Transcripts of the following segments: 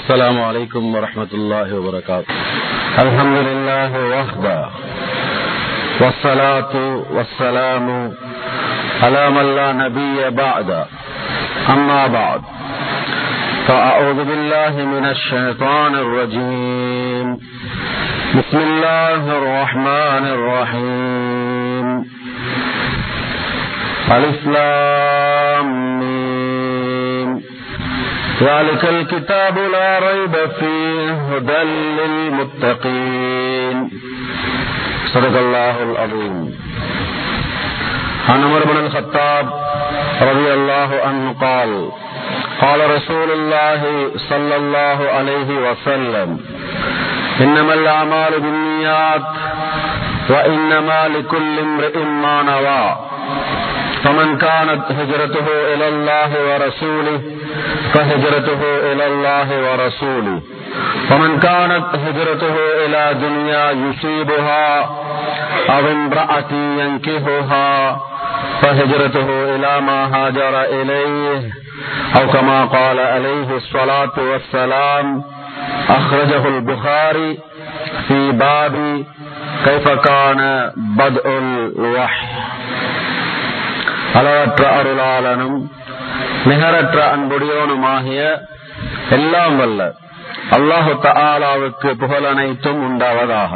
السلام عليكم ورحمة الله وبركاته الحمد لله وحده والصلاة والسلام على من لا نبي بعد أما بعد فأعوذ بالله من الشيطان الرجيم بسم الله الرحمن الرحيم الإسلام ذلك الكتاب لا ريب فيه هدى للمتقين صدق الله العظيم عن عمر بن الخطاب رضي الله عنه قال قال رسول الله صلى الله عليه وسلم إنما الأعمال بالنيات وإنما لكل امرئ ما نوى فمن كانت هجرته إلى الله ورسوله فهجرته إلى الله ورسوله ومن كانت هجرته إلى دنيا يصيبها أو امرأة ينكهها فهجرته إلى ما هاجر إليه أو كما قال عليه الصلاة والسلام أخرجه البخاري في باب كيف كان بدء الوحي அளவற்ற அருளாளனும் நிகரற்ற அன்புடையோனுமாகிய எல்லாம் வல்ல அல்லாஹு தாலாவுக்கு புகழ் அனைத்தும் உண்டாவதாக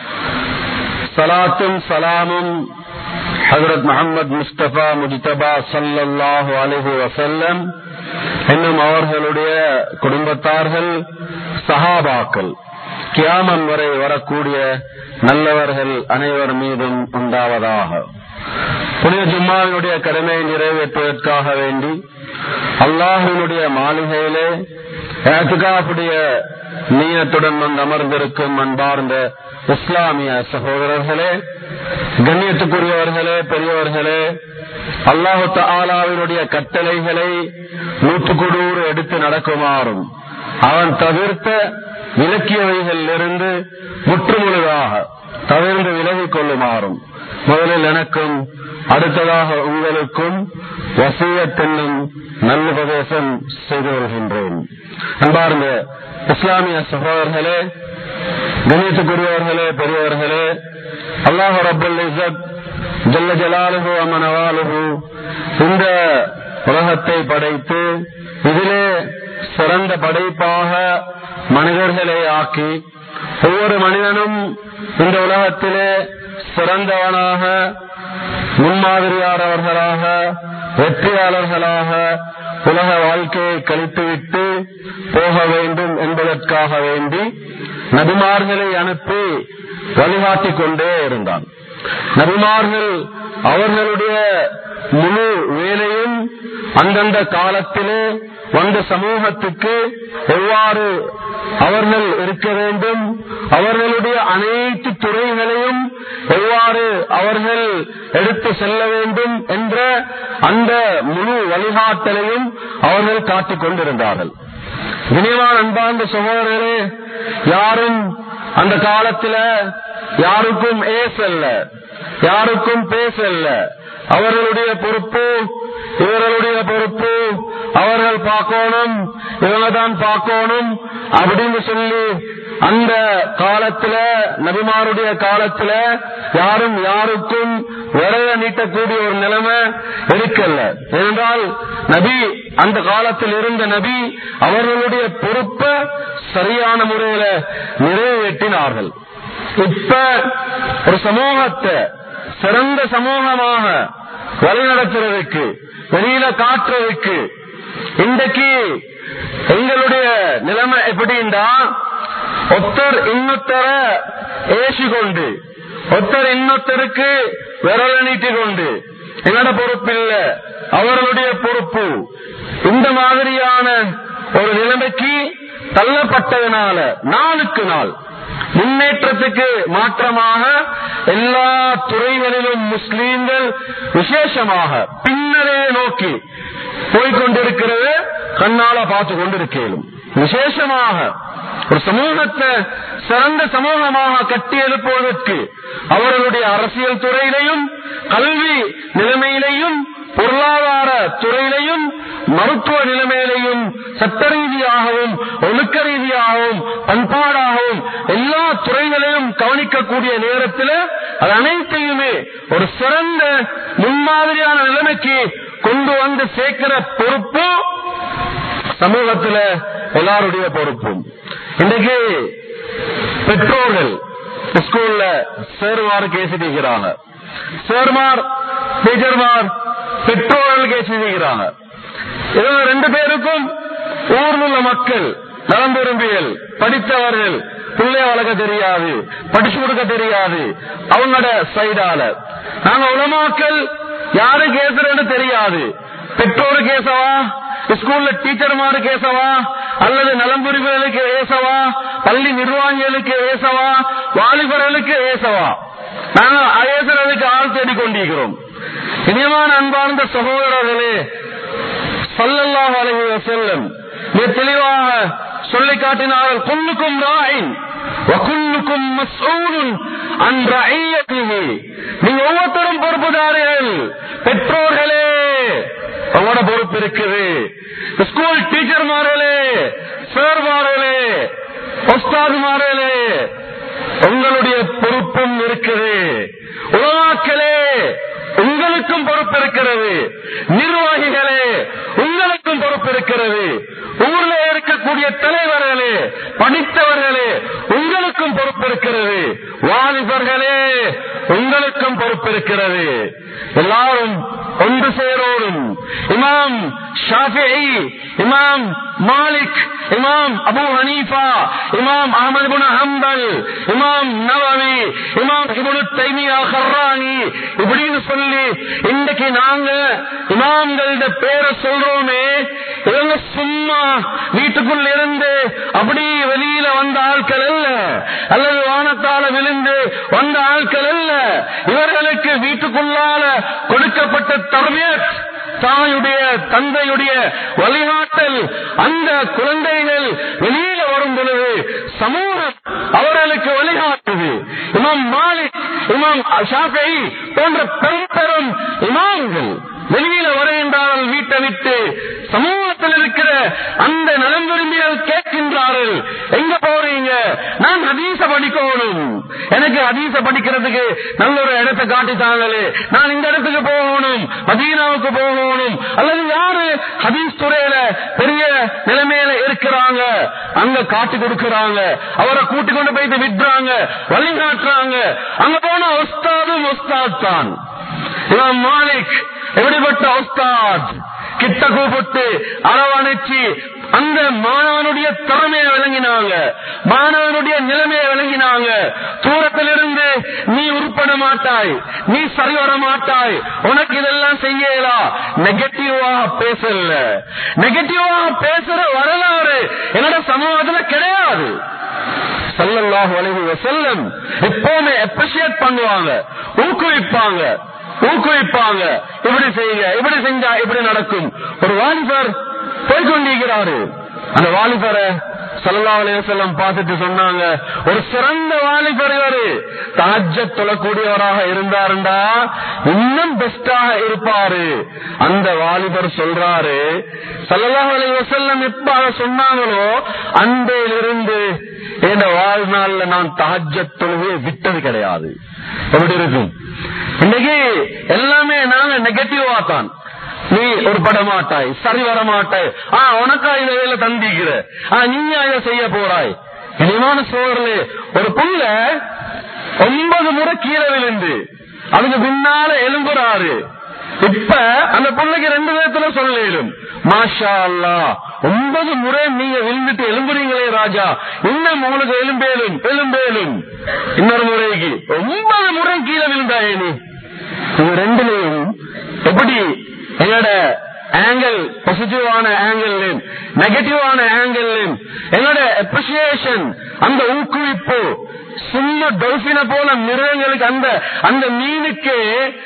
சலாத்தும் சலாமும் ஹசரத் முகமது முஸ்தபா முஜிதபா சல்லாஹூ அலிஹி வசல்லம் என்னும் அவர்களுடைய குடும்பத்தார்கள் சஹாபாக்கள் கியாமம் வரை வரக்கூடிய நல்லவர்கள் அனைவர் மீதும் உண்டாவதாக புனித ஜும்மாவினுடைய கடமையை நிறைவேற்றுவதற்காக வேண்டி அல்லாஹினுடைய மாளிகையிலே ஏத்துகாப்புடைய நீயத்துடன் வந்து அமர்ந்திருக்கும் அன்பார்ந்த இஸ்லாமிய சகோதரர்களே கண்ணியத்துக்குரியவர்களே பெரியவர்களே அல்லாஹு ஆலாவினுடைய கட்டளைகளை நூற்றுக்குடூறு எடுத்து நடக்குமாறும் அவன் தவிர்த்த விலக்கியவைகளிலிருந்து முற்றுமுழுதாக தவிர்ந்து விலகிக் கொள்ளுமாறும் முதலில் எனக்கும் அடுத்ததாக உங்களுக்கும் வசியத்தென்னும் நல்லுபதேசம் செய்து வருகின்றேன் அன்பார்ந்த இஸ்லாமிய சகோதரர்களே கணியத்துக்குரியவர்களே பெரியவர்களே அல்லாஹ் ரபுல் இசத் ஜல்ல ஜலாலுகு அமனவாலுகு இந்த உலகத்தை படைத்து இதிலே சிறந்த படைப்பாக மனிதர்களை ஆக்கி ஒவ்வொரு மனிதனும் இந்த உலகத்திலே சிறந்தவனாக முன்மாதிரியானவர்களாக வெற்றியாளர்களாக உலக வாழ்க்கையை கழித்துவிட்டு போக வேண்டும் என்பதற்காக வேண்டி நபிமார்களை அனுப்பி வழிகாட்டிக் கொண்டே இருந்தான் நபிமார்கள் அவர்களுடைய முழு வேலையும் அந்தந்த காலத்திலே வந்த சமூகத்துக்கு எவ்வாறு அவர்கள் இருக்க வேண்டும் அவர்களுடைய அனைத்து துறைகளையும் எவ்வாறு அவர்கள் எடுத்து செல்ல வேண்டும் என்ற அந்த முழு வழிகாட்டலையும் அவர்கள் காட்டிக் கொண்டிருந்தார்கள் இனிவான் அன்பார்ந்த சகோதரர்களே யாரும் அந்த காலத்துல யாருக்கும் ஏசல்ல யாருக்கும் பேசல்ல அவர்களுடைய பொறுப்பு இவர்களுடைய பொறுப்பு அவர்கள் பார்க்கணும் இவங்க தான் பார்க்கணும் அப்படின்னு சொல்லி அந்த காலத்துல நபிமாருடைய காலத்துல யாரும் யாருக்கும் விரைய நீட்டக்கூடிய ஒரு நிலைமை இருக்கல்ல ஏனென்றால் நபி அந்த காலத்தில் இருந்த நபி அவர்களுடைய பொறுப்பை சரியான முறையில நிறைவேற்றினார்கள் இப்ப ஒரு சமூகத்தை சிறந்த சமூகமாக வழிநடத்துறதுக்கு வெளியில காட்டுறதுக்கு இன்றைக்கு எங்களுடைய நிலைமை எப்படின்னா ஒருத்தர் இன்னொத்தர ஏசி கொண்டு ஒருத்தர் இன்னொத்தருக்கு விரல நீட்டி கொண்டு என்னோட பொறுப்பு இல்ல அவர்களுடைய பொறுப்பு இந்த மாதிரியான ஒரு நிலைமைக்கு தள்ளப்பட்டதனால நாளுக்கு நாள் முன்னேற்றத்துக்கு மாற்றமாக எல்லா துறைகளிலும் முஸ்லீம்கள் விசேஷமாக பின்னரே நோக்கி போய்கொண்டிருக்கிறது கண்ணால பார்த்து கொண்டிருக்கேன் விசேஷமாக ஒரு சமூகத்தை சிறந்த சமூகமாக கட்டி எழுப்புவதற்கு அவர்களுடைய அரசியல் துறையிலையும் கல்வி நிலைமையிலையும் பொருளாதார துறையிலையும் மருத்துவ நிலைமையிலையும் சட்ட ரீதியாகவும் ஒழுக்க ரீதியாகவும் பண்பாடாகவும் எல்லா துறைகளையும் கவனிக்கக்கூடிய நேரத்தில் அது அனைத்தையுமே ஒரு சிறந்த முன்மாதிரியான நிலைமைக்கு கொண்டு வந்து சேர்க்கிற பொறுப்பு சமூகத்துல எல்லாருடைய பொறுப்பும் இன்றைக்கு பெற்றோர்கள் ஸ்கூல்ல சேர்மார் கேசிக்கிறாங்க சேர்மார் டீச்சர்மார் பெற்றோர்கள் கேசிக்கிறாங்க இவங்க ரெண்டு பேருக்கும் ஊர்ல உள்ள மக்கள் நலம் விரும்பியல் படித்தவர்கள் பிள்ளைய வளர்க்க தெரியாது படிச்சு கொடுக்க தெரியாது அவங்களோட சைடால நாங்க உலமாக்கள் யாரு கேசுறேன்னு தெரியாது பெற்றோரு கேசவா ஸ்கூல்ல டீச்சர்மாரு கேசவா அல்லது நலம்புரிகளுக்கு ஏசவா பள்ளி நிர்வாகிகளுக்கு ஏசவா வாலிபர்களுக்கு ஏசவா நாங்க ஏசுறதுக்கு ஆள் தேடிக் கொண்டிருக்கிறோம் இனியமான அன்பார்ந்த சகோதரர்களே சல்லல்லாஹு அலைஹி வஸல்லம் மிக தெளிவாக சொல்லி காட்டினார்கள் குல்லுக்கும் ராயின் வகுல்லுக்கும் மஸ்ஊலுன் அன் ரஇயத்திஹி நீங்க ஒவ்வொருத்தரும் பொறுப்புதாரிகள் பெற்றோர்களே உங்களோட பொறுப்பு இருக்குது ஸ்கூல் டீச்சர்மார்களே சார்மார்களே ஒஸ்தாதுமார்களே உங்களுடைய பொறுப்பும் இருக்குது உலமாக்களே உங்களுக்கும் பொறுப்பு இருக்கிறது நிர்வாகிகளே உங்களுக்கும் பொறுப்பு இருக்கிறது ஊர்ல இருக்கக்கூடிய தலைவர்களே படித்தவர்களே உங்களுக்கும் பொறுப்பு இருக்கிறது வாலிபர்களே உங்களுக்கும் பொறுப்பு இருக்கிறது எல்லாரும் ஒன்று சேரோடும் இமாம் ஷாஃபி இமாம் மாலிக் இமாம் அபு ஹனீஃபா இமாம் அஹமது புன ஹம்பல் இமாம் நவவி இமாம் இபுனு தைமியா ஹர்ரானி இப்படின்னு சொல்லி இன்றைக்கு நாங்க இமாம்களோட பேரை சொல்றோமே இவங்க சும்மா வீட்டுக்குள்ள இருந்து அப்படி வெளியில வந்த ஆட்கள் அல்ல அல்லது வானத்தால விழுந்து வந்த ஆட்கள் அல்ல இவர்களுக்கு வீட்டுக்குள்ளால கொடுக்கப்பட்ட தர்மியத் தாயுடைய தந்தையுடைய வழிகாட்டல் அந்த குழந்தைகள் வெளியில வரும் பொழுது சமூகம் அவர்களுக்கு வழிகாட்டுது இமாம் மாலிக் இமாம் ஷாஃபி போன்ற பெரும் பெரும் இமாம்கள் வெளியில வருகின்றார்கள் வீட்டை விட்டு சமூகத்தில் இருக்கிற அந்த நலம் விரும்பிகள் கேட்கின்றார்கள் எங்க போறீங்க நான் ஹதீச படிக்கணும் எனக்கு ஹதீச படிக்கிறதுக்கு நல்ல ஒரு இடத்தை காட்டித்தாங்களே நான் இந்த இடத்துக்கு போகணும் மதீனாவுக்கு போகணும் அல்லது யாரு ஹதீஸ் துறையில பெரிய நிலைமையில இருக்கிறாங்க அங்க காட்டி கொடுக்கறாங்க அவரை கூட்டி கொண்டு போயிட்டு விட்டுறாங்க வழிகாட்டுறாங்க அங்க போன ஒஸ்தாதும் ஒஸ்தாத் தான் இவன் மாலிக் எப்படிப்பட்ட உஸ்தாத் கிட்ட கூப்பிட்டு அரவணைச்சு அந்த மாணவனுடைய திறமையை விளங்கினாங்க மாணவனுடைய நிலைமையை விளங்கினாங்க தூரத்திலிருந்து நீ உருப்பட மாட்டாய் நீ சரி வர மாட்டாய் உனக்கு இதெல்லாம் செய்யலா நெகட்டிவா பேசல நெகட்டிவா பேசுற வரலாறு என்னோட சமூகத்துல கிடையாது சல்லல்லாஹு அலைஹி வஸல்லம் எப்பவுமே அப்ரிஷியேட் பண்ணுவாங்க ஊக்குவிப்பாங்க ஊக்குவிப்பாங்க இப்படி செய்யுங்க இப்படி செஞ்சா இப்படி நடக்கும் ஒரு வாலிபர் போய்கொண்டிருக்கிறாரு அந்த வாலிபரை சல்லா அலையம் பார்த்துட்டு சொன்னாங்க ஒரு சிறந்த வாலிபர் இவரு தாஜ தொழக்கூடியவராக இருந்தாருண்டா இன்னும் பெஸ்டாக இருப்பாரு அந்த வாலிபர் சொல்றாரு சல்லா அலைவசல்லம் எப்ப அதை சொன்னாங்களோ அன்றையிலிருந்து என் வாழ்நாள்ல நான் தாஜ தொழுகையை விட்டது கிடையாது எப்படி இருக்கும் இன்னைக்கு எல்லாமே நாங்க நெகட்டிவா தான் நீ ஒரு பட மாட்டாய் சரி வர மாட்டாய் ஆ உனக்கா இத வேலை தந்திக்கிற ஆ நீயா இதை செய்ய போறாய் இனிமான சோழர்களே ஒரு புள்ள ஒன்பது முறை கீழே விழுந்து அதுக்கு பின்னால எலும்புறாரு இப்ப அந்த பிள்ளைக்கு ரெண்டு விதத்துல சொல்லும் மாஷா அல்லா ஒன்பது முறை நீங்க விழுந்துட்டு எலும்புறீங்களே ராஜா இன்னும் உங்களுக்கு எலும்பேலும் எலும்பேலும் இன்னொரு முறைக்கு ஒன்பது முறை கீழே விழுந்தாயே நீ இது ரெண்டுலையும் எப்படி எங்களோட ஆங்கிள் பாசிட்டிவான ஆங்கிள் நெகட்டிவான ஆங்கிள் எங்களோட அப்ரிசியேஷன் அந்த ஊக்குவிப்பு சும்மா டொல்பின போல மிருகங்களுக்கு அந்த அந்த மீனுக்கு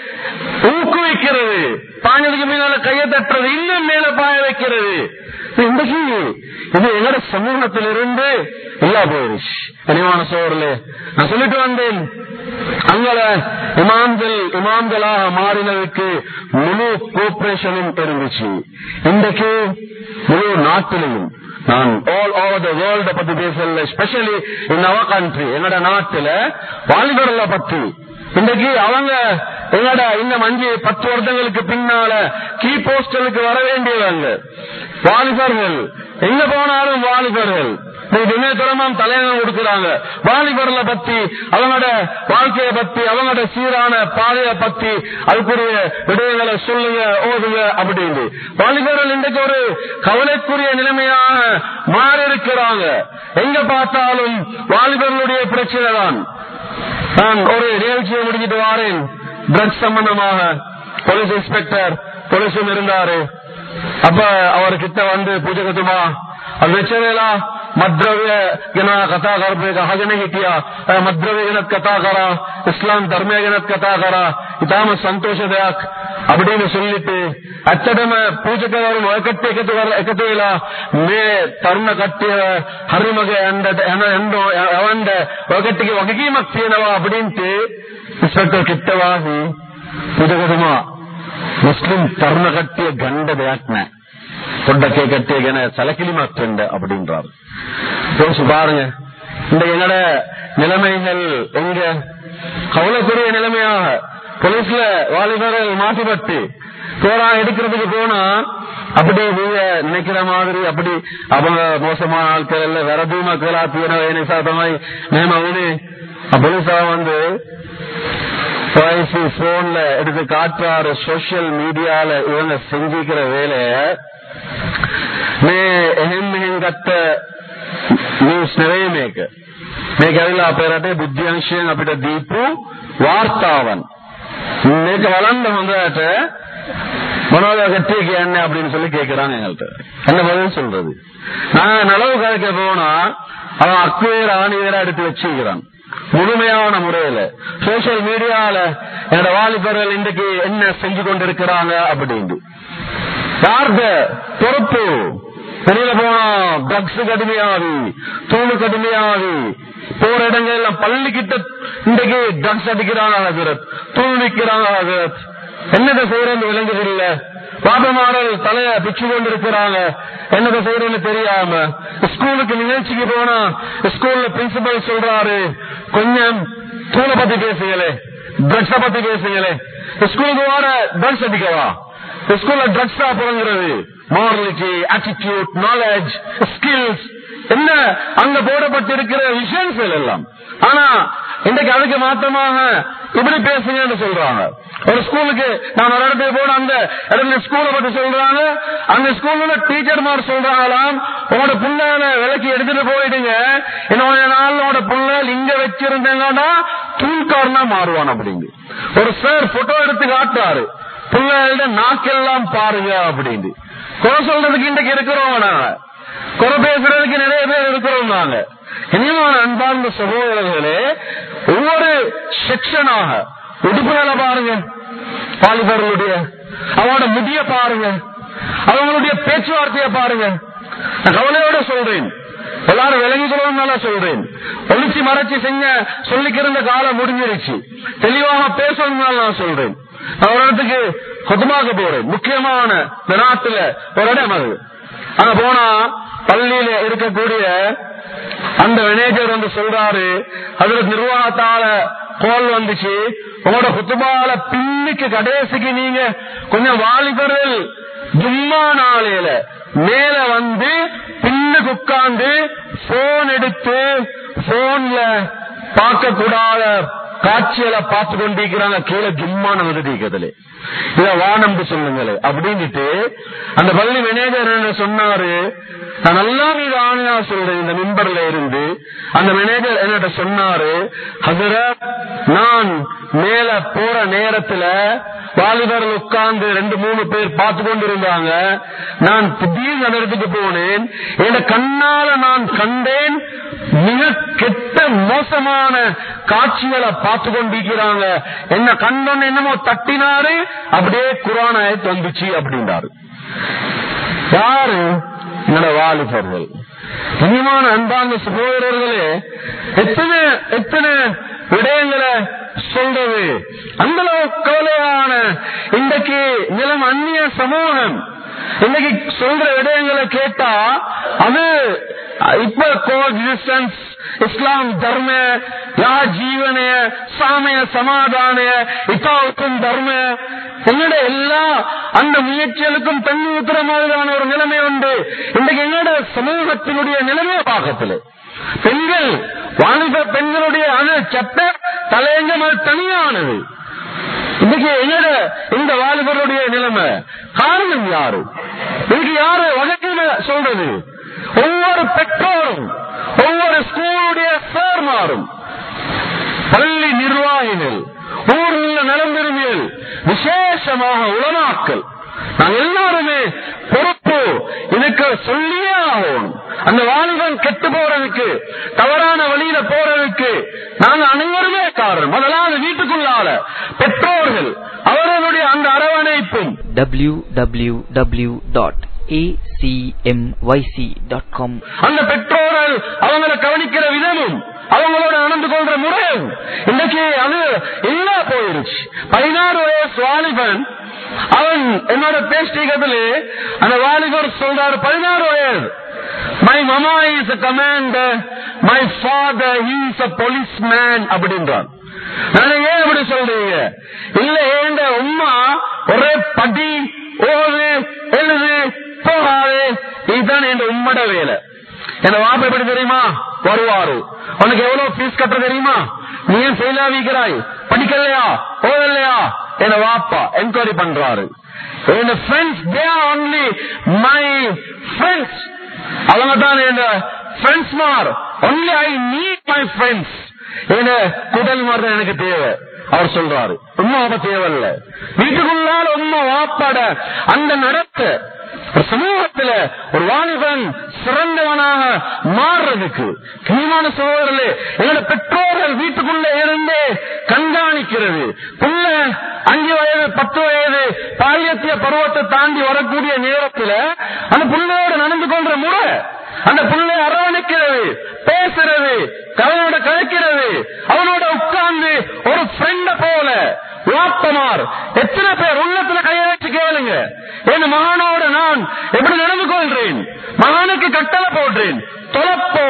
ஊக்குவிக்கிறது பாஞ்சதுக்கு மேல கையை தட்டுறது இன்னும் மேல பாய வைக்கிறது இன்றைக்கு இது எங்களோட சமூகத்திலிருந்து இல்லா போயிருச்சு கனிவான சோழர்களே நான் சொல்லிட்டு வந்தேன் அங்கள இமாம்கள் இமாம்களாக மாறினதுக்கு முழு கோஆபரேஷனும் இருந்துச்சு இன்றைக்கு முழு நாட்டிலையும் நான் ஆல் ஓவர் த வேர்ல்ட பத்தி பேசல ஸ்பெஷலி இன் அவர் கண்ட்ரி எங்கட நாட்டுல வாலிபர்களை பத்தி இன்றைக்கு அவங்க எங்கட இன்னும் அஞ்சு பத்து வருடங்களுக்கு பின்னால கீ போஸ்டலுக்கு வர வேண்டியவங்க வாலிபர்கள் எங்க போனாலும் வாலிபர்கள் தினத்தரமும் தலைவன் கொடுக்கிறாங்க வாலிபர்களை பத்தி அவங்களோட வாழ்க்கையை பத்தி அவங்களோட சீரான பாதையை பத்தி அதுக்குரிய விடயங்களை சொல்லுங்க ஓதுங்க அப்படின்னு வாலிபர்கள் இன்றைக்கு ஒரு கவலைக்குரிய நிலைமையாக மாறி இருக்கிறாங்க எங்க பார்த்தாலும் வாலிபர்களுடைய பிரச்சனை தான் நான் ஒரு நிகழ்ச்சியை முடிஞ்சிட்டு வாரேன் ட்ரக்ஸ் சம்பந்தமாக போலீஸ் இன்ஸ்பெக்டர் போலீஸும் இருந்தாரு அப்ப அவர்கிட்ட வந்து பூஜை கத்துமா ಅದು ವೆಚ್ಚವೇಲ ಮದ್ರವ್ಯ ಗಿನ ಕಥಾಕಾರ ಬೇಗ ಹಾಗೇನೆ ಹಿಟ್ಟಿಯ ಮದ್ರವ್ಯ ಗಿನತ್ ಕಥಾಕಾರ இஸ்லாம் தர்மிய கினத் கதாகர இதாம சந்தோஷதாக் அப்படின்னு சொல்லிட்டு அச்சடம பூஜைக்கு வரும் ஒக்கಟ್ಟೆ එකතු එකතු වෙලා මේ තරුණ කට්ටිය හරිමගේ යන්න යන යවන්න ඔකට්ටිගේ වගකීමක් තියෙනවා அப்படின்ட்டு ඉන්ස්පෙක්ටර් කිට්ටවාහි పూజකතුමා මුස්ලිම් තරුණ කට්ටිය ගණ්ඩ දෙයක් නැහැ பொட்டக்கே கட்டிய என சலக்கிலிமத் வெண்ட அப்படின்றார் யோசிச்சு பாருங்க இந்த எங்கட நிலைமைகள் எங்க கவலைக்குரிய நிலைமையாக போலீஸ்ல வாலிபர்கள் மாசுபட்டு போரா எடுக்கிறதுக்கு போனா அப்படி நீங்க நினைக்கிற மாதிரி அப்படி அவங்க மோசமான ஆட்கள் எல்லாம் வரதுமா கேளாத்தியன வேணை சாதமாய் நேம அவனு போலீஸா வந்து போன்ல எடுத்து காட்டுறாரு சோசியல் மீடியால இவங்க செஞ்சுக்கிற வேலைய මේ එහෙන් මෙහෙන් ගත්ත නිවුස් නෙවෙයි මේක. මේක ඇවිල්ලා අපේ රටේ බුද්ධ්‍යංශයෙන් අපිට දීපු වාර්තාවන්. මේක බලන්න හොඳට මොනවද கட்டிய කියන්නේ அப்படின்னு சொல்லி கேக்குறாங்க எங்கள்கிட்ட என்ன பதில் சொல்றது நான் நலவு கதைக்க போனா அவன் அக்குவேர் ஆணிவேரா எடுத்து வச்சுக்கிறான் முழுமையான முறையில சோசியல் மீடியால என்னோட வாலிபர்கள் இன்றைக்கு என்ன செஞ்சு கொண்டிருக்கிறாங்க அப்படின்னு யார்த பொறுப்பு வெளியில போனா ட்ரக்ஸ் கடுமையாகி தூணு கடுமையாகி போற இடங்கள் எல்லாம் பள்ளிக்கிட்ட இன்றைக்கு ட்ரக்ஸ் அடிக்கிறாங்க ஹசரத் தூள் விற்கிறாங்க ஹசரத் என்னதை செய்யறது விளங்குதில்ல பாபமாடல் தலைய பிச்சு கொண்டு இருக்கிறாங்க என்னதை செய்யறதுன்னு தெரியாம ஸ்கூலுக்கு நிகழ்ச்சிக்கு போனா ஸ்கூல்ல பிரின்சிபல் சொல்றாரு கொஞ்சம் தூளை பத்தி பேசுங்களே ட்ரக்ஸ பத்தி பேசுங்களே ஸ்கூலுக்கு வர ட்ரக்ஸ் அடிக்கவா ஸ்கூல்ல ட்ரக்ஸ் தான் புறங்கிறது மாரலிட்டி ஆட்டிடியூட் நாலேஜ் ஸ்கில்ஸ் என்ன அங்க போடப்பட்டிருக்கிற விஷயங்கள் எல்லாம் ஆனா இன்றைக்கு அதுக்கு மாற்றமாக இப்படி பேசுங்கன்னு சொல்றாங்க ஒரு ஸ்கூலுக்கு நான் ஒரு இடத்துக்கு போன அந்த இடத்துல ஸ்கூலை பத்தி சொல்றாங்க அந்த ஸ்கூல்ல டீச்சர்மார் சொல்றாங்களாம் உங்களோட புள்ளைகளை விலைக்கு எடுத்துட்டு போயிடுங்க இன்னொரு நாள் உங்களோட புள்ளைகள் இங்க வச்சிருந்தீங்கன்னா தூள்காரனா மாறுவான் அப்படிங்க ஒரு சார் போட்டோ எடுத்து காட்டுறாரு பிள்ளைகளோட நாக்கெல்லாம் பாருங்க அப்படின்னு குறை சொல்றதுக்கு இன்றைக்கு இருக்கிறோம் நாங்க குறை பேசுறதுக்கு நிறைய பேர் இருக்கிறோம் நாங்க இனிமான அன்பார்ந்த சகோதரர்களே ஒவ்வொரு செக்ஷனாக உடுப்புகளை பாருங்க வாலிபர்களுடைய அவனோட முடிய பாருங்க அவங்களுடைய பேச்சுவார்த்தையை பாருங்க நான் கவலையோட சொல்றேன் எல்லாரும் விளங்கி கொள்ளணும்னால சொல்றேன் ஒளிச்சு மறைச்சு செஞ்ச சொல்லிக்கிருந்த காலம் முடிஞ்சிருச்சு தெளிவாக பேசணும்னால நான் சொல்றேன் நான் ஒரு இடத்துக்கு கொத்தமாக போறேன் முக்கியமான இந்த நாட்டுல ஒரு இடம் அது அங்க போனா பள்ளியில இருக்கக்கூடிய அந்த மேனேஜர் வந்து சொல்றாரு அதுல நிர்வாகத்தால கோல் வந்துச்சு உங்களோட குத்துபால பின்னுக்கு கடைசிக்கு நீங்க கொஞ்சம் வாலிபர்கள் ஜும்மா நாளையில மேல வந்து பின்னுக்கு உட்கார்ந்து போன் எடுத்து போன்ல பார்க்க கூடாத காட்சிகளை பார்த்து கொண்டிருக்கிறாங்க கீழே ஜும்மான விருதிக்கிறதுல இத வானம்னு சொல்லுங்களே அப்படின்ட்டு அந்த பள்ளி மேனேஜர் என்ன சொன்னாரு நான் நல்லா மீது ஆணையா சொல்றேன் இந்த மிம்பர்ல இருந்து அந்த மேனேஜர் என்னட்ட சொன்னாரு ஹசரத் நான் மேல போற நேரத்துல வாலிபர்கள் உட்கார்ந்து ரெண்டு மூணு பேர் பார்த்து கொண்டிருந்தாங்க நான் திடீர்னு அந்த இடத்துக்கு போனேன் என் கண்ணால நான் கண்டேன் மிக கெட்ட மோசமான காட்சிகளை பார்த்து கொண்டிருக்கிறாங்க என்ன கண்டோன்னு என்னமோ தட்டினாரு அப்படியே குரானாயத்து வந்துச்சு அப்படின்றாரு யாரு என்னோட வாலிபர்கள் இனிமான அன்பாங்க சகோதரர்களே எத்தனை எத்தனை விடயங்களை சொல்றது அந்த அளவுக்கு கவலையான இன்றைக்கு நிலம் அந்நிய சமூகம் இன்னைக்கு சொல்ற விடயங்களை கேட்டா அது இப்ப கோஎக்ஸிஸ்டன்ஸ் இஸ்லாம் தர்ம யா ஜீவன சாமய சமாதான இத்தாவுக்கும் தர்ம என்னோட எல்லா அந்த முயற்சிகளுக்கும் தண்ணி ஊத்துற மாதிரியான ஒரு நிலைமை உண்டு இன்றைக்கு என்னோட சமூகத்தினுடைய நிலைமை பாக்கத்துல பெண்கள் வாலிப பெண்களுடைய அது சட்ட தலையங்கம் அது தனியானது இன்னைக்கு என்னோட இந்த வாலிபருடைய நிலைமை காரணம் யாரு இதுக்கு யாரு வகையில சொல்றது ஒவ்வொரு பெற்றோரும் ஒவ்வொரு ஸ்கூலுடைய சேர்மாரும் பள்ளி நிர்வாகிகள் ஊரில் நலம்பெருமியல் விசேஷமாக உளமாக்கல் நாங்கள் எல்லாருமே பொறுப்பு இதுக்கு சொல்லியே ஆகணும் அந்த வாலிபன் கெட்டு போறதுக்கு தவறான வழியில போறதுக்கு நாங்க அனைவருமே காரணம் முதலாவது வீட்டுக்குள்ளால பெற்றோர்கள் அவர்களுடைய அந்த அரவணைப்பும் www.acmyc.com அந்த பெற்றோர்கள் அவங்களை கவனிக்கிற விதமும் அவங்களோட நடந்து கொள்ற முறையும் இன்னைக்கு அது இல்ல போயிருச்சு பதினாறு வயசு வாலிபன் அவன் என்னோட பேஸ்டிகத்திலே அந்த வாலிபர் சொல்றாரு பதினாறு வயது my mama is a commander my father is a policeman அப்படின்றான் நான் ஏன் அப்படி சொல்றீங்க இல்ல ஏண்ட உம்மா ஒரே படி ஓது எழுது போகாது இதுதான் என் உம்மட வேலை என்ன வாப்ப எப்படி தெரியுமா வருவாரு உனக்கு எவ்வளவு ஃபீஸ் கட்ட தெரியுமா நீ ஏன் ஃபெயில் ஆகிக்கிறாய் படிக்கலையா ஓதலையா என்ன வாப்பா என்கொயரி பண்றாரு என் friends they are only my friends அவங்க தான் என் friends more only I need my friends என்ன குடல் மாதிரி தான் எனக்கு தேவை அவர் சொல்றாரு உண்மை வாப்ப தேவையில்ல வீட்டுக்குள்ளால உண்மை வாப்பாட அந்த நடத்த ஒரு சமூகத்துல ஒரு வாலிபன் சிறந்தவனாக மாறுறதுக்கு கனிமான சகோதரர்களே எங்களோட பெற்றோர்கள் வீட்டுக்குள்ள இருந்து கண்காணிக்கிறது புள்ள அஞ்சு வயது பத்து வயது பாலியத்திய பருவத்தை தாண்டி வரக்கூடிய நேரத்துல அந்த புள்ளையோட நடந்து கொள்ற முறை அந்த புள்ளை அரவணைக்கிறது பேசுறது கவனோட கழிக்கிறது அவனோட உட்கார்ந்து ஒரு ஃப்ரெண்ட போல வாப்பமார் எத்தனை பேர் உள்ளத்துல கையை வச்சு கேளுங்க என் மகனோட நான் எப்படி நடந்து கொள்றேன் மகனுக்கு கட்டளை போடுறேன் தொலைப்போ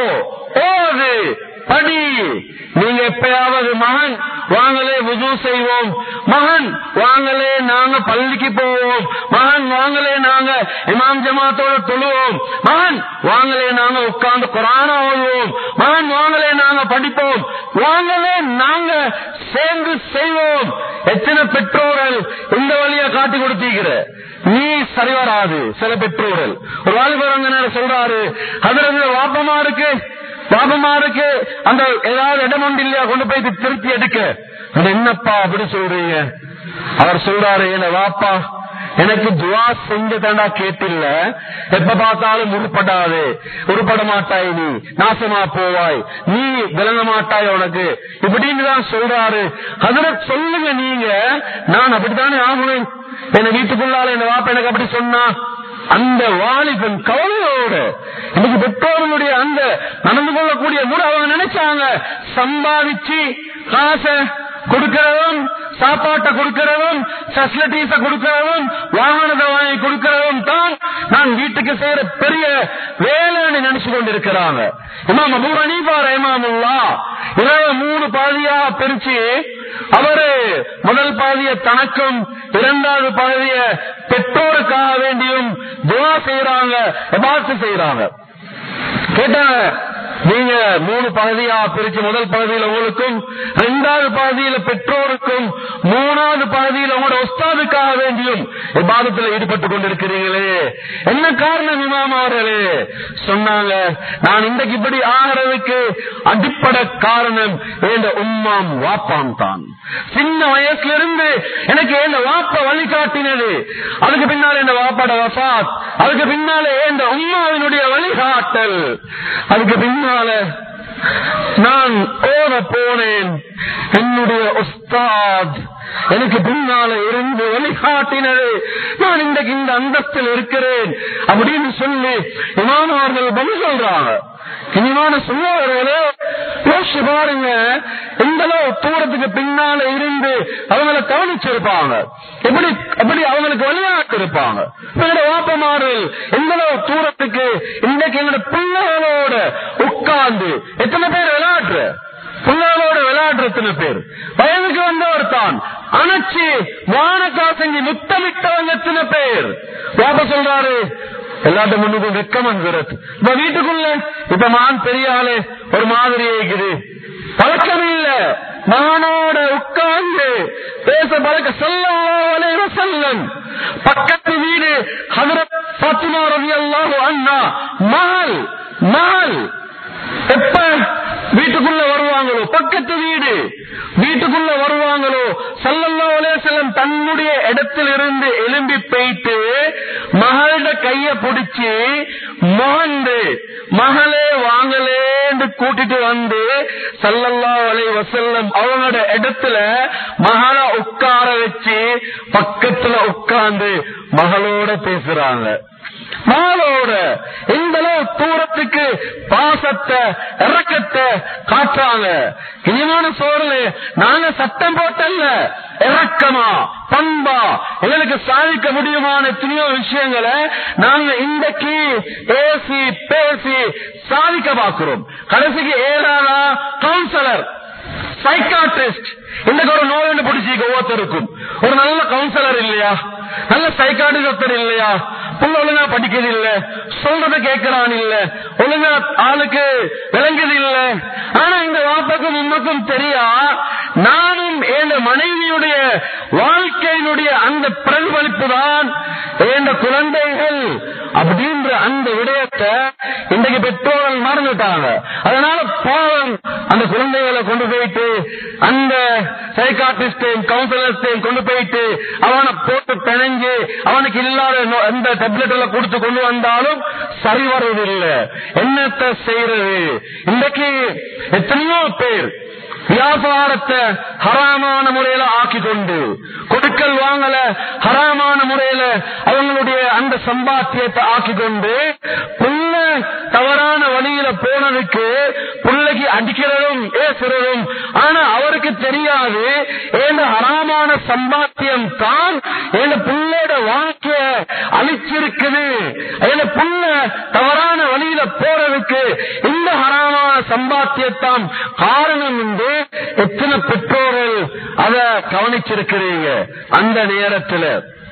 ஓது படி நீங்க எப்பயாவது மகன் வாங்களே உது செய்வோம் மகன் வாங்களே நாங்க பள்ளிக்கு போவோம் மகன் வாங்களே நாங்க இமாம் ஜமாத்தோட தொழுவோம் மகன் வாங்களே நாங்க உட்கார்ந்து குரான ஓதுவோம் மகன் வாங்களே நாங்க படிப்போம் வாங்களே நாங்க சேர்ந்து செய்வோம் எத்தனை பெற்றோர்கள் இந்த வழியா காட்டி கொடுத்தீங்கிற நீ சரி வராது சில பெற்றோர்கள் ஒரு வாலிபர் அங்க சொல்றாரு அதுல வாப்பமா இருக்கு பாபமா இருக்கு அந்த ஏதாவது இடம் ஒன்று இல்லையா கொண்டு போய் திருப்பி எடுக்க அது என்னப்பா அப்படி சொல்றீங்க அவர் சொல்றாரு என்ன வாப்பா எனக்கு துவா செஞ்ச தாண்டா கேட்டில்ல எப்ப பார்த்தாலும் உருப்படாது உருப்பட மாட்டாய் நீ நாசமா போவாய் நீ விளங்க மாட்டாய் உனக்கு இப்படின்னு தான் சொல்றாரு அதுல சொல்லுங்க நீங்க நான் அப்படித்தானே ஆகணும் என்ன வீட்டுக்குள்ளால என்ன வாப்பா எனக்கு அப்படி சொன்னா அந்த வாலிபன் கவலையோட இன்னைக்கு பெற்றோர்களுடைய அந்த நடந்து கொள்ளக்கூடிய முறை அவங்க நினைச்சாங்க சம்பாதிச்சு காசை கொடுக்கிறதும் சாப்பாட்டை கொடுக்கிறதும் பெசிலிட்டிஸ கொடுக்கிறதும் வாகனத்தை வாங்கி கொடுக்கிறதும் தான் நான் வீட்டுக்கு செய்யற பெரிய வேலைன்னு நினைச்சு கொண்டிருக்கிறாங்க இமாம் அபூ ஹனீஃபா ரஹ்மத்துல்லா இரவு மூணு பாதியா பிரிச்சு அவரு முதல் பாதிய தனக்கும் இரண்டாவது பாதிய பெற்றோருக்காக வேண்டியும் துவா செய்யறாங்க எபாத்து செய்யறாங்க கேட்டாங்க நீங்க மூணு பகுதியா பிரிச்சு முதல் பகுதியில உங்களுக்கும் இரண்டாவது பகுதியில பெற்றோருக்கும் மூணாவது பகுதியில உங்களோட ஒஸ்தாதுக்காக வேண்டியும் விவாதத்தில் ஈடுபட்டு கொண்டிருக்கிறீங்களே என்ன காரணம் இமாம் அவர்களே சொன்னாங்க நான் இன்றைக்கு இப்படி ஆகிறதுக்கு அடிப்படை காரணம் என்ற உம்மாம் வாப்பாம் தான் சின்ன வயசுல இருந்து எனக்கு எந்த வாப்ப வழிகாட்டினது அதுக்கு பின்னால இந்த வாப்பாட வசாத் அதுக்கு பின்னால இந்த உம்மாவினுடைய வழிகாட்டல் அதுக்கு பின்னால நான் ஓத போனேன் என்னுடைய உஸ்தாத் எனக்கு பின்னால இருந்து வழிகாட்டினது நான் இன்றைக்கு இந்த அந்தஸ்தில் இருக்கிறேன் அப்படின்னு சொல்லி இமாம் அவர்கள் பதில் சொல்றாங்க இனிமான சொல்லுவார்களே யோசிச்சு பாருங்க எந்த அளவு தூரத்துக்கு பின்னால இருந்து அவங்கள கவனிச்சிருப்பாங்க எப்படி எப்படி அவங்களுக்கு விளையாட்டு இருப்பாங்க எங்களோட வாப்பமார்கள் எந்த அளவு தூரத்துக்கு இன்றைக்கு எங்களோட பிள்ளைகளோட உட்கார்ந்து எத்தனை பேர் விளையாடுற பிள்ளைகளோட விளையாடுற எத்தனை பேர் வயதுக்கு வந்தவர் தான் அணைச்சி வானக்கா செஞ்சு முத்தமிட்டவங்க எத்தனை பேர் வாப்ப சொல்றாரு எல்லாத்தையும் முன்னுக்கும் வெக்கம் வந்துறது இப்ப வீட்டுக்குள்ள இப்ப மான் பெரிய ஆளு ஒரு மாதிரி இருக்குது பழக்கம் இல்ல மானோட உட்கார்ந்து பேச பழக்க செல்லம் செல்லம் பக்கத்து வீடு ஹதரத் பாத்திமா ரவி அல்லாஹு அண்ணா மகள் மகள் எப்ப வீட்டுக்குள்ள வருவாங்களோ பக்கத்து வீடு வீட்டுக்குள்ள வருவாங்களோ சல்லல்லா செல்லம் தன்னுடைய இடத்தில் இருந்து எலும்பி போயிட்டு மகளோட கைய பிடிச்சு மகந்து மகளே வாங்கலேன்னு கூட்டிட்டு வந்து சல்லல்லா அலை வசல்லம் அவங்களோட இடத்துல மகளை உட்கார வச்சு பக்கத்துல உட்கார்ந்து மகளோட பேசுறாங்க மகளோட இந்த அளவு தூரத்துக்கு பாசத்தை இறக்கத்தை காட்டுறாங்க இனிமான சோழல நாங்க சட்டம் போட்டல்ல இறக்கமா பண்பா எங்களுக்கு சாதிக்க முடியுமான எத்தனையோ விஷயங்களை நாங்க இன்றைக்கு பேசி பேசி சாதிக்க பார்க்கிறோம் கடைசிக்கு ஏழாதா கவுன்சிலர் சைக்காட்ரிஸ்ட் இன்னைக்கு ஒரு நோய் பிடிச்சி ஒவ்வொருத்தருக்கும் ஒரு நல்ல கவுன்சிலர் இல்லையா நல்ல சைக்காட்ரிஸ்ட் இல்லையா புள்ள ஒழுங்கா படிக்கிறது இல்ல சொல்றத கேட்கிறான் இல்ல ஒழுங்கா ஆளுக்கு விளங்குது இல்ல ஆனா இந்த வாப்பக்கும் உண்மைக்கும் தெரியா நானும் என் மனைவியுடைய வாழ்க்கையினுடைய அந்த பிரதிபலிப்பு தான் என் குழந்தைகள் அப்படின்ற அந்த விடயத்தை இன்றைக்கு பெற்றோர்கள் மறந்துட்டாங்க அதனால பாவம் அந்த குழந்தைகளை கொண்டு போயிட்டு அந்த சைக்காட்டிஸ்டையும் கவுன்சிலர்ஸ்டையும் கொண்டு போயிட்டு அவனை போட்டு பிணைஞ்சு அவனுக்கு இல்லாத நோ- எந்த டெப்லெட்ல கொடுத்து கொண்டு வந்தாலும் சரி வருவதில்லை என்னத்தை செய்யறது இன்றைக்கு எத்தனையோ பேர் வியாபாரத்தை ஹராமான முறையில ஆக்கி கொண்டு கொடுக்கல் வாங்கல ஹராமான முறையில அவங்களுடைய அந்த சம்பாத்தியத்தை ஆக்கி கொண்டு புள்ள தவறான வழியில போனதுக்கு பிள்ளைக்கு அடிக்கிறதும் ஏசுறதும் ஆனா அவருக்கு தெரியாது ஏந்த ஹராமான சம்பாத்தியம் தான் என் பிள்ளையோட வாழ்க்கைய அழிச்சிருக்குது என் புள்ள தவறான வழியில போறதுக்கு இந்த ஹராமான சம்பாத்தியத்தான் காரணம் என்று எத்தனை பெற்றோர்கள் அத கவனிச்சிருக்கிறீங்க அந்த நேரத்தில்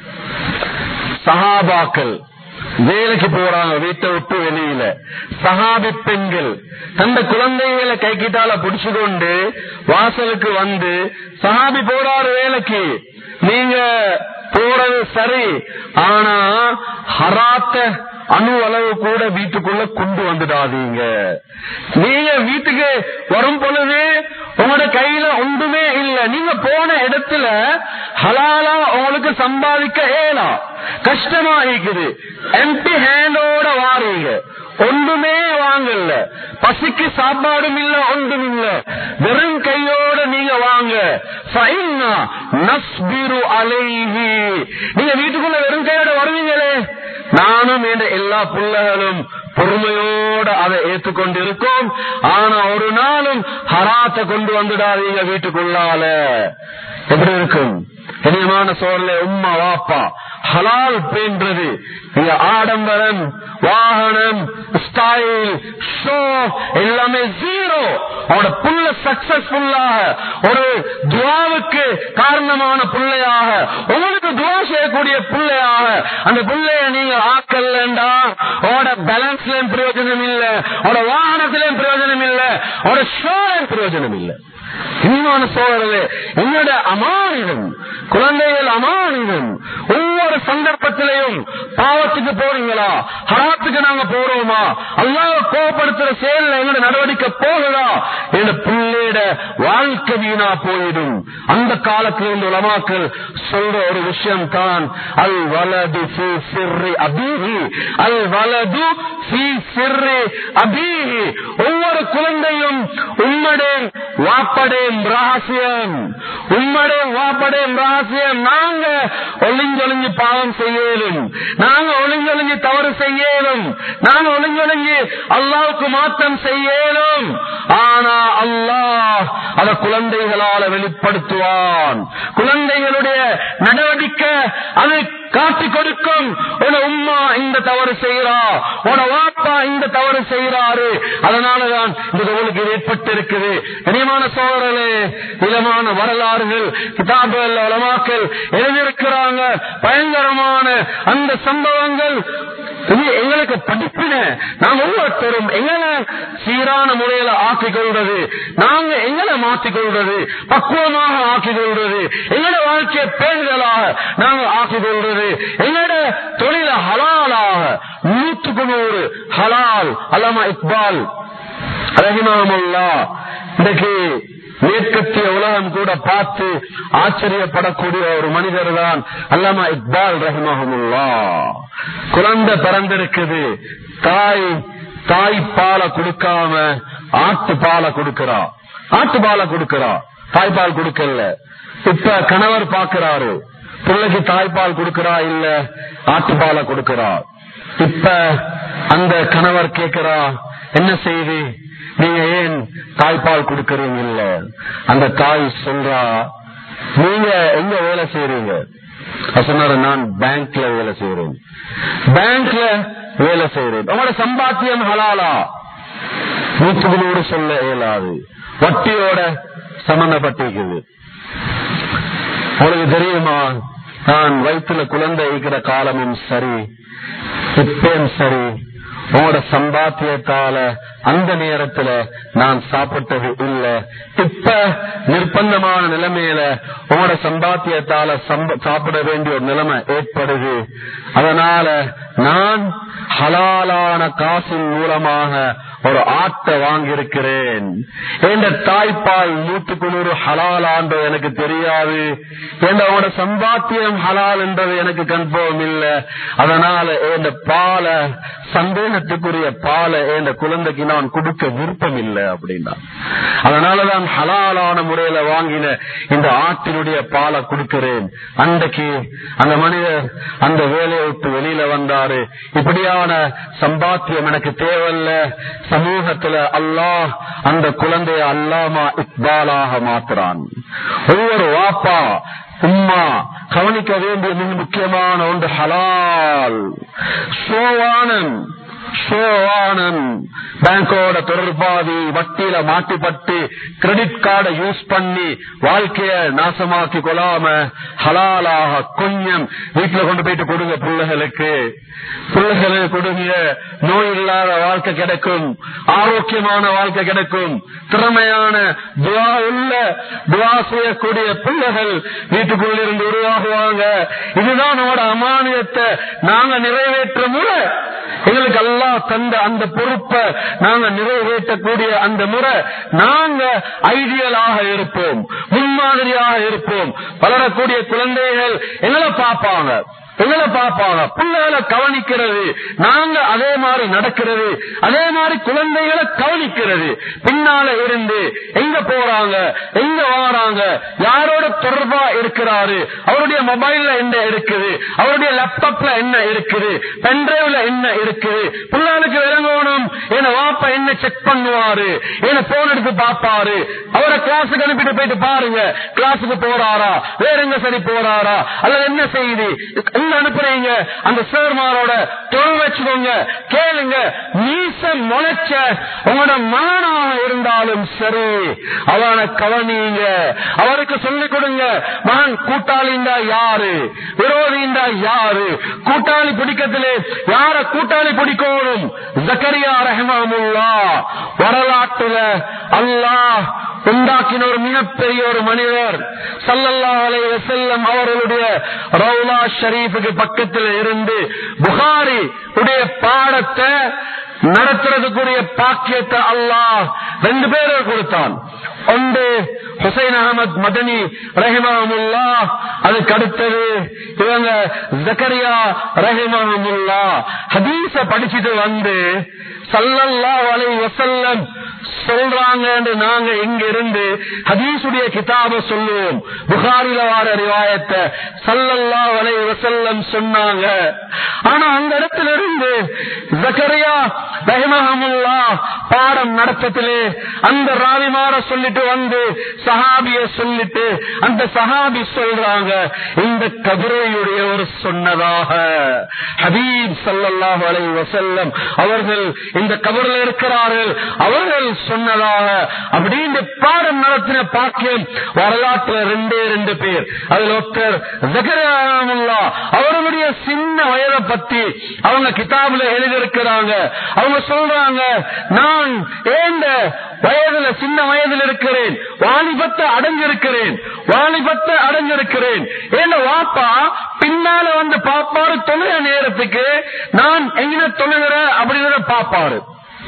சஹாபாக்கள் வேலைக்கு போறாங்க வீட்டை விட்டு வெளியில சஹாபி பெண்கள் தந்த குழந்தைகளை கைக்கிட்டால புடிச்சு கொண்டு வாசலுக்கு வந்து சஹாபி போறாரு வேலைக்கு நீங்க போறது சரி ஆனா ஹராத்த அணு அளவு கூட வீட்டுக்குள்ள கொண்டு வந்துடாதீங்க நீங்க வீட்டுக்கு வரும் பொழுது உங்களோட கையில ஒன்றுமே இல்ல நீங்க போன இடத்துல ஹலாலா உங்களுக்கு சம்பாதிக்க ஏலாம் கஷ்டமா இருக்குது எம்டி ஹேண்டோட வாரீங்க ஒன்றுமே வாங்கல பசிக்கு சாப்பாடும் இல்ல ஒன்றும் இல்ல வெறும் கையோட நீங்க வாங்க ஃபைன்னா நஸ்பிரு அலைஹி நீங்க வீட்டுக்குள்ள வெறும் கையோட வருவீங்களே நானும் என்ற எல்லா பிள்ளைகளும் பொறுமையோட அதை ஏற்றுக்கொண்டு இருக்கோம் ஆனா ஒரு நாளும் ஹராத்தை கொண்டு வந்துடாதீங்க வீட்டுக்குள்ளால எப்படி இருக்கும் கனியமான சோழல உம்மா வாப்பா ஹலால் பேன்றது இங்க ஆடம்பரம் வாகனம் ஸ்டைல் ஷோ எல்லாமே ஜீரோ அவனோட புள்ள சக்சஸ்ஃபுல்லாக ஒரு துவாவுக்கு காரணமான பிள்ளையாக உங்களுக்கு துவா செய்யக்கூடிய பிள்ளையாக அந்த பிள்ளைய நீங்க ஆக்கலண்டா அவனோட பேலன்ஸ்லயும் பிரயோஜனம் இல்ல அவனோட வாகனத்திலையும் பிரயோஜனம் இல்ல அவனோட ஷோலையும் பிரயோஜனம் இல்லை இனிமான சோழர்களே என்னோட அமானிதம் குழந்தைகள் அமானிதம் ஒவ்வொரு சந்தர்ப்பத்திலையும் பாவத்துக்கு போறீங்களா ஹராத்துக்கு நாங்க போறோமா அல்லாஹ் கோபப்படுத்துற செயல்ல எங்களோட நடவடிக்கை போகுதா என்ற பிள்ளையோட வாழ்க்கை வீணா போயிடும் அந்த காலத்தில் இருந்த உலமாக்கள் சொல்ற ஒரு விஷயம் தான் அல் வலது ஃபி சிர்ரி அபீஹி அல் வலது ஃபி சிர்ரி அபீஹி ஒவ்வொரு குழந்தையும் உம்முடைய வாப்படையும் ரகசியம் உம்மடையும் வாப்படையும் ரகசியம் நாங்க ஒளிஞ்சொளிஞ்சு பாவம் செய்யலும் நாங்க ஒளிஞ்சொளிஞ்சு தவறு செய்யலும் நாங்க ஒளிஞ்சொளிஞ்சு அல்லாவுக்கு மாற்றம் செய்யலும் ஆனா அல்லாஹ் அத குழந்தைகளால வெளிப்படுத்துவான் குழந்தைகளுடைய நடவடிக்கை அது காட்டி கொடுக்கும் உன உம்மா இந்த தவறு செய்யறா உன வாப்பா இந்த தவறு செய்யறாரு அதனாலதான் இந்த உங்களுக்கு ஏற்பட்டு இருக்குது கனியமான சோழர்களே இளமான வரலாறுகள் கிதாபுகள் உலமாக்கள் எழுதியிருக்கிறாங்க பயங்கரமான அந்த சம்பவங்கள் இது எங்களுக்கு படிப்பின நாங்க ஒவ்வொருத்தரும் எங்களை சீரான முறையில ஆக்கிக் கொள்வது நாங்க எங்களை மாற்றிக் கொள்வது பக்குவமாக ஆக்கிக் கொள்வது எங்களோட வாழ்க்கையை பேணுதலாக நாங்க ஆக்கிக் கொள்வது எங்களோட தொழில ஹலாலாக நூற்றுக்கு நூறு ஹலால் அல்லாமா இக்பால் ரஹிமாமுல்லா இன்றைக்கு மேற்கத்திய உலகம் கூட பார்த்து ஆச்சரியப்படக்கூடிய ஒரு மனிதர் தான் அல்லாமா இக்பால் ரஹிமஹமுல்லா குழந்தை பிறந்திருக்குது தாய் தாய் பாலை கொடுக்காம ஆட்டு பாலை கொடுக்கிறா ஆட்டு பாலை கொடுக்கிறா தாய்ப்பால் கொடுக்கல இப்ப கணவர் பாக்குறாரு பிள்ளைக்கு தாய்ப்பால் கொடுக்கிறா இல்ல ஆட்டுப்பாலை கொடுக்கிறா இப்ப அந்த கணவர் கேட்கிறா என்ன செய்து நீங்க ஏன் தாய்ப்பால் கொடுக்கறீங்க இல்ல அந்த தாய் சொல்றா நீங்க எங்க வேலை செய்யறீங்க சொன்னாரு நான் பேங்க்ல வேலை செய்யறேன் பேங்க்ல வேலை செய்யறேன் உங்களோட சம்பாத்தியம் ஹலாலா நூற்றுக்கு நூறு சொல்ல இயலாது வட்டியோட சம்பந்தப்பட்டிருக்குது உங்களுக்கு தெரியுமா நான் வயிற்றுல குழந்தை இருக்கிற காலமும் சரி இப்பயும் சரி உங்களோட சம்பாத்தியத்தால அந்த நேரத்துல நான் சாப்பிட்டது இல்ல இப்ப நிர்பந்தமான நிலைமையில உங்களோட சம்பாத்தியத்தால சாப்பிட வேண்டிய ஒரு நிலைமை ஏற்படுது அதனால நான் ஹலாலான காசின் மூலமாக ஒரு ஆட்டை வாங்கியிருக்கிறேன் என்ற தாய்ப்பால் நூற்றுக்கு நூறு ஹலால் ஆண்டு எனக்கு தெரியாது என்னோட சம்பாத்தியம் ஹலால் என்றது எனக்கு கன்ஃபார்ம் இல்ல அதனால என் பால சந்தேகத்துக்குரிய பாலை என் குழந்தைக்கு நான் கொடுக்க விருப்பம் இல்லை அப்படின்னா அதனாலதான் ஹலாலான முறையில வாங்கின இந்த ஆட்டினுடைய பாலை கொடுக்கிறேன் அன்றைக்கு அந்த மனிதர் அந்த வேலையை விட்டு வெளியில வந்தாரு இப்படியான சம்பாத்தியம் எனக்கு தேவையில்ல சமூகத்துல அல்லாஹ் அந்த குழந்தைய அல்லாமா இக்பாலாக மாத்துறான் ஒவ்வொரு வாப்பா உம்மா கவனிக்க வேண்டிய மிக முக்கியமான ஒன்று ஹலால் சோவானன் சோவானன் பேங்கோட தொடர்பாதி வட்டியில மாட்டிப்பட்டு கிரெடிட் கார்டை யூஸ் பண்ணி வாழ்க்கைய நாசமாக்கி கொள்ளாம ஹலாலாக கொஞ்சம் வீட்டுல கொண்டு போயிட்டு கொடுங்க பிள்ளைகளுக்கு பிள்ளைகளுக்கு கொடுங்க நோய் இல்லாத வாழ்க்கை கிடைக்கும் ஆரோக்கியமான வாழ்க்கை கிடைக்கும் திறமையான துவா உள்ள துவா செய்யக்கூடிய பிள்ளைகள் வீட்டுக்குள்ள இருந்து உருவாகுவாங்க இதுதான் நம்மளோட அமானியத்தை நாங்க நிறைவேற்ற முறை எங்களுக்கு அல்லா தந்த அந்த பொறுப்பை நாங்க நிறைவேற்றக்கூடிய அந்த முறை நாங்க ஐடியலாக இருப்போம் முன்மாதிரியாக இருப்போம் வளரக்கூடிய குழந்தைகள் எங்களை பார்ப்பாங்க எங்களை பார்ப்பாங்க பிள்ளைகளை கவனிக்கிறது நாங்க அதே மாதிரி நடக்கிறது அதே மாதிரி குழந்தைகளை கவனிக்கிறது பின்னால இருந்து எங்க போறாங்க எங்க வாராங்க யாரோட தொடர்பா இருக்கிறாரு அவருடைய மொபைல்ல என்ன இருக்குது அவருடைய லேப்டாப்ல என்ன இருக்குது பென்டிரைவ்ல என்ன இருக்குது பிள்ளைகளுக்கு விளங்கணும் என வாப்பா என்ன செக் பண்ணுவாரு என்ன போன் எடுத்து பாப்பாரு அவரை கிளாஸுக்கு அனுப்பிட்டு போயிட்டு பாருங்க கிளாஸுக்கு போறாரா வேற எங்க சரி போறாரா அல்லது என்ன செய்தி எங்க அனுப்புறீங்க அந்த சேர்மாரோட தொழில் வச்சுக்கோங்க கேளுங்க மீச முளைச்ச உங்களோட மகனாக இருந்தாலும் சரி அவனை கவனிங்க அவருக்கு சொல்லிக் கொடுங்க மகன் கூட்டாளிண்டா யாரு விரோதிண்டா யாரு கூட்டாளி பிடிக்கத்திலே யார கூட்டாளி பிடிக்கணும் ஜக்கரியா ரஹமாமுல்லா வரலாற்றுல அல்லாஹ் உண்டாக்கின ஒரு மிகப்பெரிய ஒரு மனிதர் சல்லல்லா அலைய செல்லம் அவர்களுடைய ரவுலா ஷரீஃபுக்கு பக்கத்தில் இருந்து புகாரி உடைய பாடத்தை நடத்துறதுக்குரிய பாக்கியத்தை அல்லாஹ் ரெண்டு பேரும் கொடுத்தான் ஒன்று ஹுசைன் அகமது மதனி ரஹிமஹமுல்லா அதுக்கு அடுத்தது இவங்க ஜக்கரியா ரஹிமஹமுல்லா ஹதீஸ படிச்சுட்டு வந்து சல்லல்லா அலை வசல்லம் சொல்றாங்க நாங்க இங்க இருந்து ஹதீசுடைய கிதாப சொல்லுவோம் புகாரில வார ரிவாயத்தை சல்லல்லா வலை வசல்லம் சொன்னாங்க ஆனா அந்த இடத்துல இருந்து ஜக்கரியா ரஹிமஹமுல்லா பாடம் நடத்தத்திலே அந்த ராவிமார சொல்லிட்டு வந்து சஹாபிய சொல்லிட்டு அந்த சஹாபி சொல்றாங்க இந்த கதிரையுடைய ஒரு சொன்னதாக ஹபீப் சல்லல்லாஹு அலைஹி வஸல்லம் அவர்கள் இந்த கபரில் இருக்கிறார்கள் அவர்கள் சொன்னதாக அப்படின்னு பாடம் நடத்தின பாக்கியம் வரலாற்றுல ரெண்டே ரெண்டு பேர் அதில் ஒருத்தர் ஜக்கரியா அவர்களுடைய சின்ன வயதை பத்தி அவங்க கிதாபுல எழுதியிருக்கிறாங்க அவங்க சொல்றாங்க நான் ஏந்த வயதுல சின்ன வயதில் இருக்கிறேன் வாலிபத்தை அடைஞ்சிருக்கிறேன் வாலிபத்தை அடைஞ்சிருக்கிறேன் ஏன்னா வாப்பா பின்னால வந்து பாப்பாரு தொழுக நேரத்துக்கு நான் எங்க தொழுகிற அப்படின்றத பாப்பாரு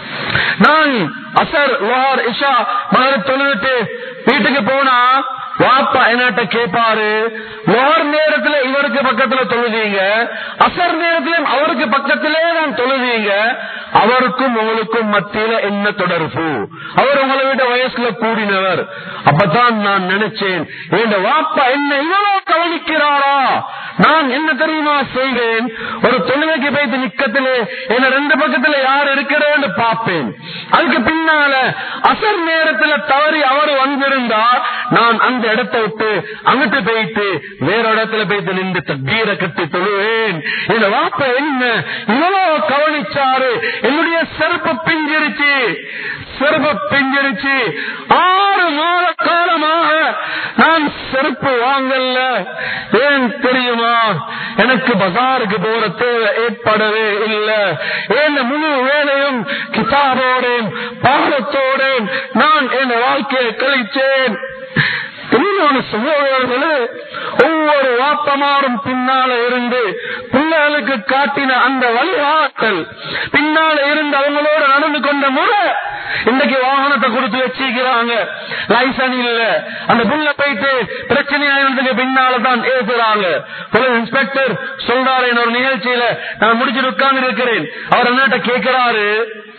நான் அசர் லோஹர் இஷா மகர தொழுவிட்டு வீட்டுக்கு போனா வாப்பா என்னட்ட கேட்பாரு லோர் நேரத்துல இவருக்கு பக்கத்துல தொழுதீங்க அசர் நேரத்திலும் அவருக்கு பக்கத்திலே நான் தொழுதீங்க அவருக்கும் உங்களுக்கும் மத்தியில என்ன தொடர்பு அவர் உங்களை விட வயசுல கூடினவர் அப்பதான் நான் நினைச்சேன் இந்த வாப்பா என்ன இவ்வளவு கவனிக்கிறாரா நான் என்ன தெரியுமா செய்வேன் ஒரு தொழுகைக்கு போய்த்து நிக்கத்திலே என்ன ரெண்டு பக்கத்துல யார் இருக்கிறேன்னு பார்ப்பேன் அதுக்கு பின்னால அசர் நேரத்துல தவறி அவர் வந்திருந்தா நான் அந்த இடத்தை விட்டு அங்கிட்டு போயிட்டு வேற இடத்துல போயிட்டு நின்று தப்பீரை கட்டி தொழுவேன் இந்த வாப்ப என்ன இவ்வளவு கவனிச்சாரு என்னுடைய செருப்பு பிஞ்சிருச்சு செருப்பு பிஞ்சிருச்சு ஆறு மாத காலமாக நான் செருப்பு வாங்கல ஏன் தெரியுமா எனக்கு பசாருக்கு போற தேவை ஏற்படவே இல்லை ஏன் முழு வேலையும் கிதாபோடும் பாடத்தோடும் நான் என் வாழ்க்கையை கழிச்சேன் இன்னொரு சகோதரர்களே ஒவ்வொரு வாப்பமாரும் பின்னால இருந்து பிள்ளைகளுக்கு காட்டின அந்த வழிகாட்டல் பின்னால இருந்து அவங்களோட நடந்து கொண்ட முறை இன்னைக்கு வாகனத்தை கொடுத்து வச்சிருக்கிறாங்க லைசன் இல்ல அந்த புள்ள போயிட்டு பிரச்சனையானதுக்கு பின்னால தான் ஏசுறாங்க போலீஸ் இன்ஸ்பெக்டர் சொல்றாரு ஒரு நிகழ்ச்சியில நான் முடிச்சுட்டு உட்கார்ந்து இருக்கிறேன் அவர் என்னட்ட கேட்கிறாரு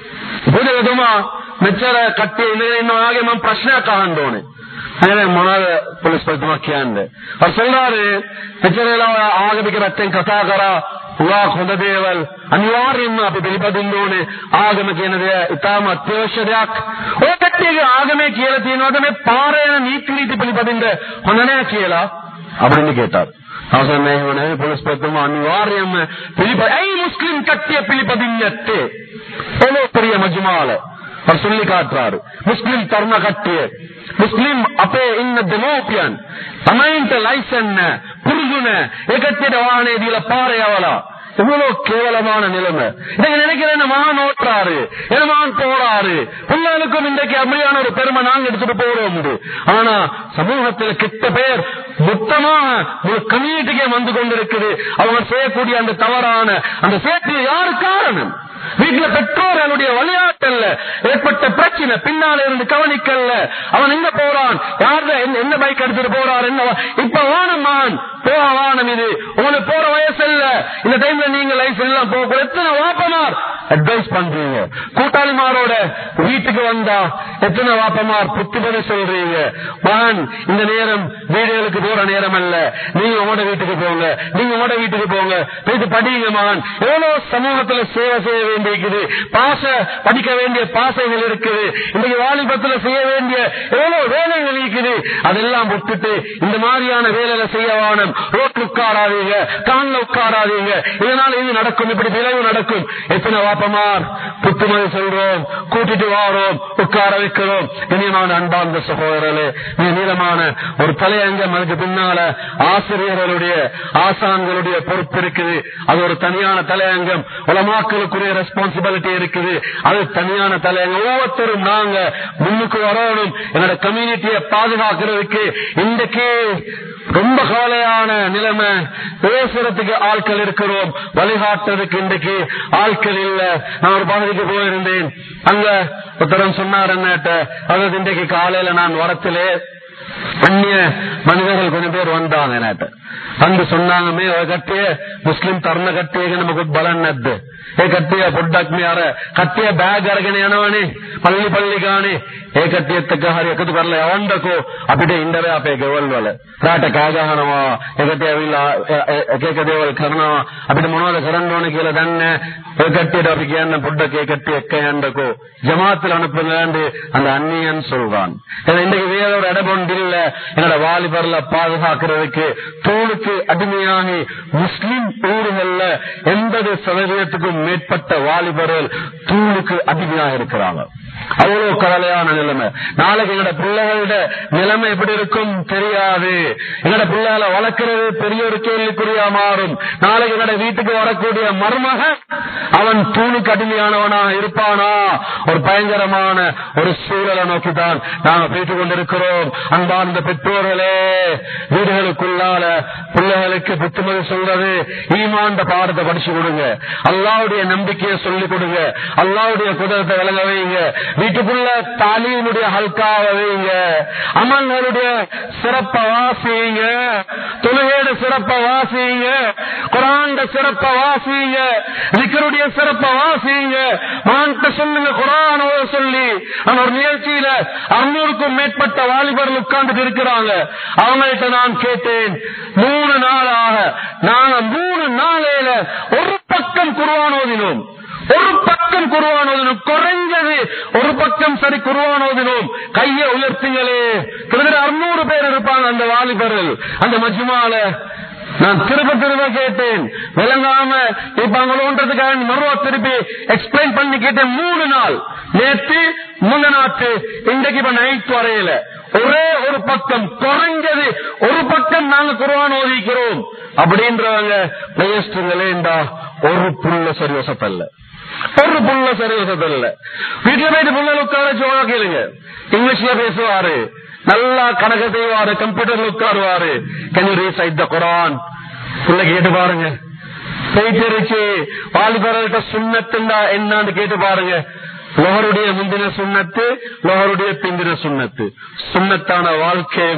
ಬುಧಮ ಮೆಚ್ಚರ ಕಟ್ಟಿ ಇನ್ನು ಹಾಗೆ ನಮ್ಮ ಪ್ರಶ್ನೆ ಕಾಂಡೋಣೆ അങ്ങനെ මොනවද පොලිස් ප්‍රතිමක් කියන්නේ අර සල්ලාරේ එච්චරලා ආගමික පැත්තෙන් කතා කරා හුවා හොඳ දේවල් අනිවාර්යයෙන්ම අපි පිළිපදින්න ඕනේ ආගම කියන දේ ඉතාම අත්‍යවශ්‍ය දෙයක් ඔය කට්ටියගේ ආගමේ කියලා තියෙනවද මේ පාරේ යන නීති නීති පිළිපදින්න හොඳ නෑ කියලා அப்படின்னு கேட்டார் அவசரம் மேகவனே போலீஸ் பிரதம அனிவாரியம் பிலிப ஐ முஸ்லிம் கட்டிய பிலிபதின்னத்தே எவ்வளவு பெரிய மஜ்மால அவர் சொல்லி காட்டுறாரு முஸ்லிம் தர்ம கட்டிய முஸ்லிம் அப்பே இன்ன டெமோபியன் தமைன்ට லைசன் புருஷுன ஏகத்திட வாகனேதியில பாறை அவளா எவ்வளவு கேவலமான நிலைமை இன்னைக்கு நினைக்கிறேன் மகான் ஓட்டுறாரு என் மகான் போறாரு பிள்ளைகளுக்கும் இன்றைக்கு அப்படியான ஒரு பெருமை நாங்க எடுத்துட்டு போறோம் ஆனா சமூகத்துல கிட்ட பேர் மொத்தமாக ஒரு கம்யூனிட்டிக்கே வந்து கொண்டிருக்குது அவங்க செய்யக்கூடிய அந்த தவறான அந்த சேர்த்து யாரு காரணம் வீட்டுல பெற்றோர்களுடைய விளையாட்டல்ல ஏற்பட்ட பிரச்சனை பின்னால இருந்து கவனிக்கல அவன் எங்க போறான் யாரு என்ன பைக் எடுத்துட்டு போறான் என்ன இப்ப வானமான் போக வானம் இது உங்களுக்கு போற வயசு இல்ல இந்த டைம்ல நீங்க லைசன்ஸ் எல்லாம் போக எத்தனை வாப்பமார் அட்வைஸ் பண்றீங்க கூட்டாளிமாரோட வீட்டுக்கு வந்தா எத்தனை வாப்பமார் புத்துபதி சொல்றீங்க மகன் இந்த நேரம் வீடுகளுக்கு போற நேரம் அல்ல நீங்க உங்களோட வீட்டுக்கு போங்க நீங்க உங்களோட வீட்டுக்கு போங்க போயிட்டு படிங்க மகன் எவ்வளவு சமூகத்துல சேவை செய்ய வேண்டியிருக்குது பாச படிக்க வேண்டிய பாசைகள் இருக்குது இன்னைக்கு வாலிபத்துல செய்ய வேண்டிய எவ்வளவு வேலைகள் இருக்குது அதெல்லாம் விட்டுட்டு இந்த மாதிரியான வேலையில செய்ய வானம் ரோட்டு உட்காராதீங்க கான்ல உட்காராதீங்க இதனால இது நடக்கும் இப்படி விளைவு நடக்கும் எத்தனை வாப்பமார் புத்துமதி சொல்றோம் கூட்டிட்டு வாரோம் உட்கார வைக்கிறோம் இனியமான அன்பார்ந்த சகோதரர்களே மிக நீளமான ஒரு தலையங்கம் அதுக்கு பின்னால ஆசிரியர்களுடைய ஆசான்களுடைய பொறுப்பு இருக்குது அது ஒரு தனியான தலையங்கம் உலமாக்களுக்குரிய ரெஸ்பான்சிபிலிட்டி இருக்குது அது தனியான தலையங்கம் ஒவ்வொருத்தரும் நாங்க முன்னுக்கு வரணும் என்னோட கம்யூனிட்டியை பாதுகாக்கிறதுக்கு இன்றைக்கு ரொம்ப கவலையான நிலைமை பேசுறதுக்கு ஆட்கள் இருக்கிறோம் வழிகாட்டுறதுக்கு இன்றைக்கு ஆட்கள் இல்ல நான் ஒரு பகுதிக்கு போயிருந்தேன் அங்க ஒருத்தரம் சொன்னார் என்னட்ட அதாவது இன்றைக்கு காலையில நான் வரத்திலே அந்நிய மனிதர்கள் கொஞ்சம் பேர் வந்தாங்க என்கிட்ட வந்து சொன்னாங்க මේ ඔය කට්ටිය මුස්ලිම් තරුණ කට්ටිය ගැන මොකද බලන්නේ නැද්ද? ඒ කට්ටිය පොඩ්ඩක් මේ අර කට්ටිය බෑග් අරගෙන යනවනේ පල්ලි පල්ලි ගානේ ඒ කට්ටියත් එක්ක හරි එකතු කරලා යවන්නකෝ අපිට ඉන්න බෑ අපේ ගෙවල් වල. රාට කෑ ගහනවා ඒකට ඇවිල්ලා එක එක දේවල් කරනවා අපිට මොනවද කරන්න ඕනේ කියලා දන්නේ ඔය කට්ටියට අපි කියන්න පොඩ්ඩක් ඒ කට්ටිය එක්ක යන්නකෝ ஜமாத்தில் அனுப்புங்கன்னு அந்த அந்நியன் சொல்றான் ஏன்னா இன்றைக்கு வேற ஒரு இடபொண்டு இல்ல என்னோட வாலிபர்ல பாதுகாக்கிறதுக்கு தோளுக்கு அடிமையாகி முஸ்லிம் ஊர்கள்ல எண்பது சதவீதத்துக்கும் மேற்பட்ட வாலிபர்கள் தூளுக்கு அடிமையாக இருக்கிறாங்க அவ்வளவு கவலையான நிலைமை நாளைக்கு எங்கட பிள்ளைகளோட நிலைமை எப்படி இருக்கும் தெரியாது எங்கட பிள்ளைகளை வளர்க்கிறது பெரிய ஒரு கேள்விக்குறியா மாறும் நாளைக்கு எங்கட வீட்டுக்கு வரக்கூடிய மருமக அவன் தூணுக்கு அடிமையானவனா இருப்பானா ஒரு பயங்கரமான ஒரு சூழலை நோக்கிதான் நாங்க பேசிக் கொண்டிருக்கிறோம் அன்பார்ந்த பெற்றோர்களே வீடுகளுக்குள்ளால பிள்ளைகளுக்கு புத்துமதி சொல்றது ஈமாண்ட பாடத்தை படிச்சு கொடுங்க அல்லாவுடைய நம்பிக்கையை சொல்லிக் கொடுங்க அல்லாவுடைய குதிரத்தை விளங்க வைங்க வீட்டுக்குள்ள தாலீமுடைய ஹல்காவை வைங்க அமல்களுடைய சிறப்பை வாசிங்க தொழுகையோட சிறப்பை வாசிங்க குரான் சிறப்பை வாசிங்க விக்கருடைய சிறப்பை வாசிங்க மான்ட்ட சொல்லுங்க குரான் ஓத சொல்லி நான் ஒரு நிகழ்ச்சியில அறுநூறுக்கும் மேற்பட்ட வாலிபர்கள் உட்கார்ந்துட்டு இருக்கிறாங்க அவங்கள்ட்ட நான் கேட்டேன் மூணு நாளாக நாங்க மூணு நாளையில ஒரு பக்கம் குருவான் ஓதினோம் ஒரு பக்கம் குருவான் ஓதினோம் குறைஞ்சது ஒரு பக்கம் சரி குருவான் ஓதினோம் கையை உயர்த்துங்களே கிட்டத்தட்ட அறுநூறு பேர் இருப்பாங்க அந்த வாலிபர்கள் அந்த மஜ்மால நான் திரும்ப திரும்ப கேட்டேன் விளங்காம இப்ப அவங்களோன்றதுக்காக மறுவா திருப்பி எக்ஸ்பிளைன் பண்ணி கேட்டேன் மூணு நாள் நேற்று முன்ன நாட்டு இன்றைக்கு இப்ப நைட் வரையில ஒரே ஒரு பக்கம் குறைஞ்சது ஒரு பக்கம் நாங்க குருவான் ஓதிக்கிறோம் அப்படின்றவங்க பிளேஸ்டுங்களேண்டா ஒரு புள்ள சரி வசப்பல்ல ஒரு புள்ள சரி வசப்பல்ல வீட்டுல போயிட்டு புள்ள உட்கார சோழ கேளுங்க இங்கிலீஷ்ல பேசுவாரு நல்லா கணக்கு செய்வாரு கம்ப்யூட்டர்ல உட்காருவாரு can you recite the Quran புள்ள கேட்டு பாருங்க போயிட்டு வாலிபர்கள்ட்ட சுண்ணத்துண்டா என்னன்னு கேட்டு பாருங்க லோகருடைய முந்தின சுண்ணத்து லோகருடைய பிந்தின சுண்ணத்து சுண்ணத்தான வாழ்க்கை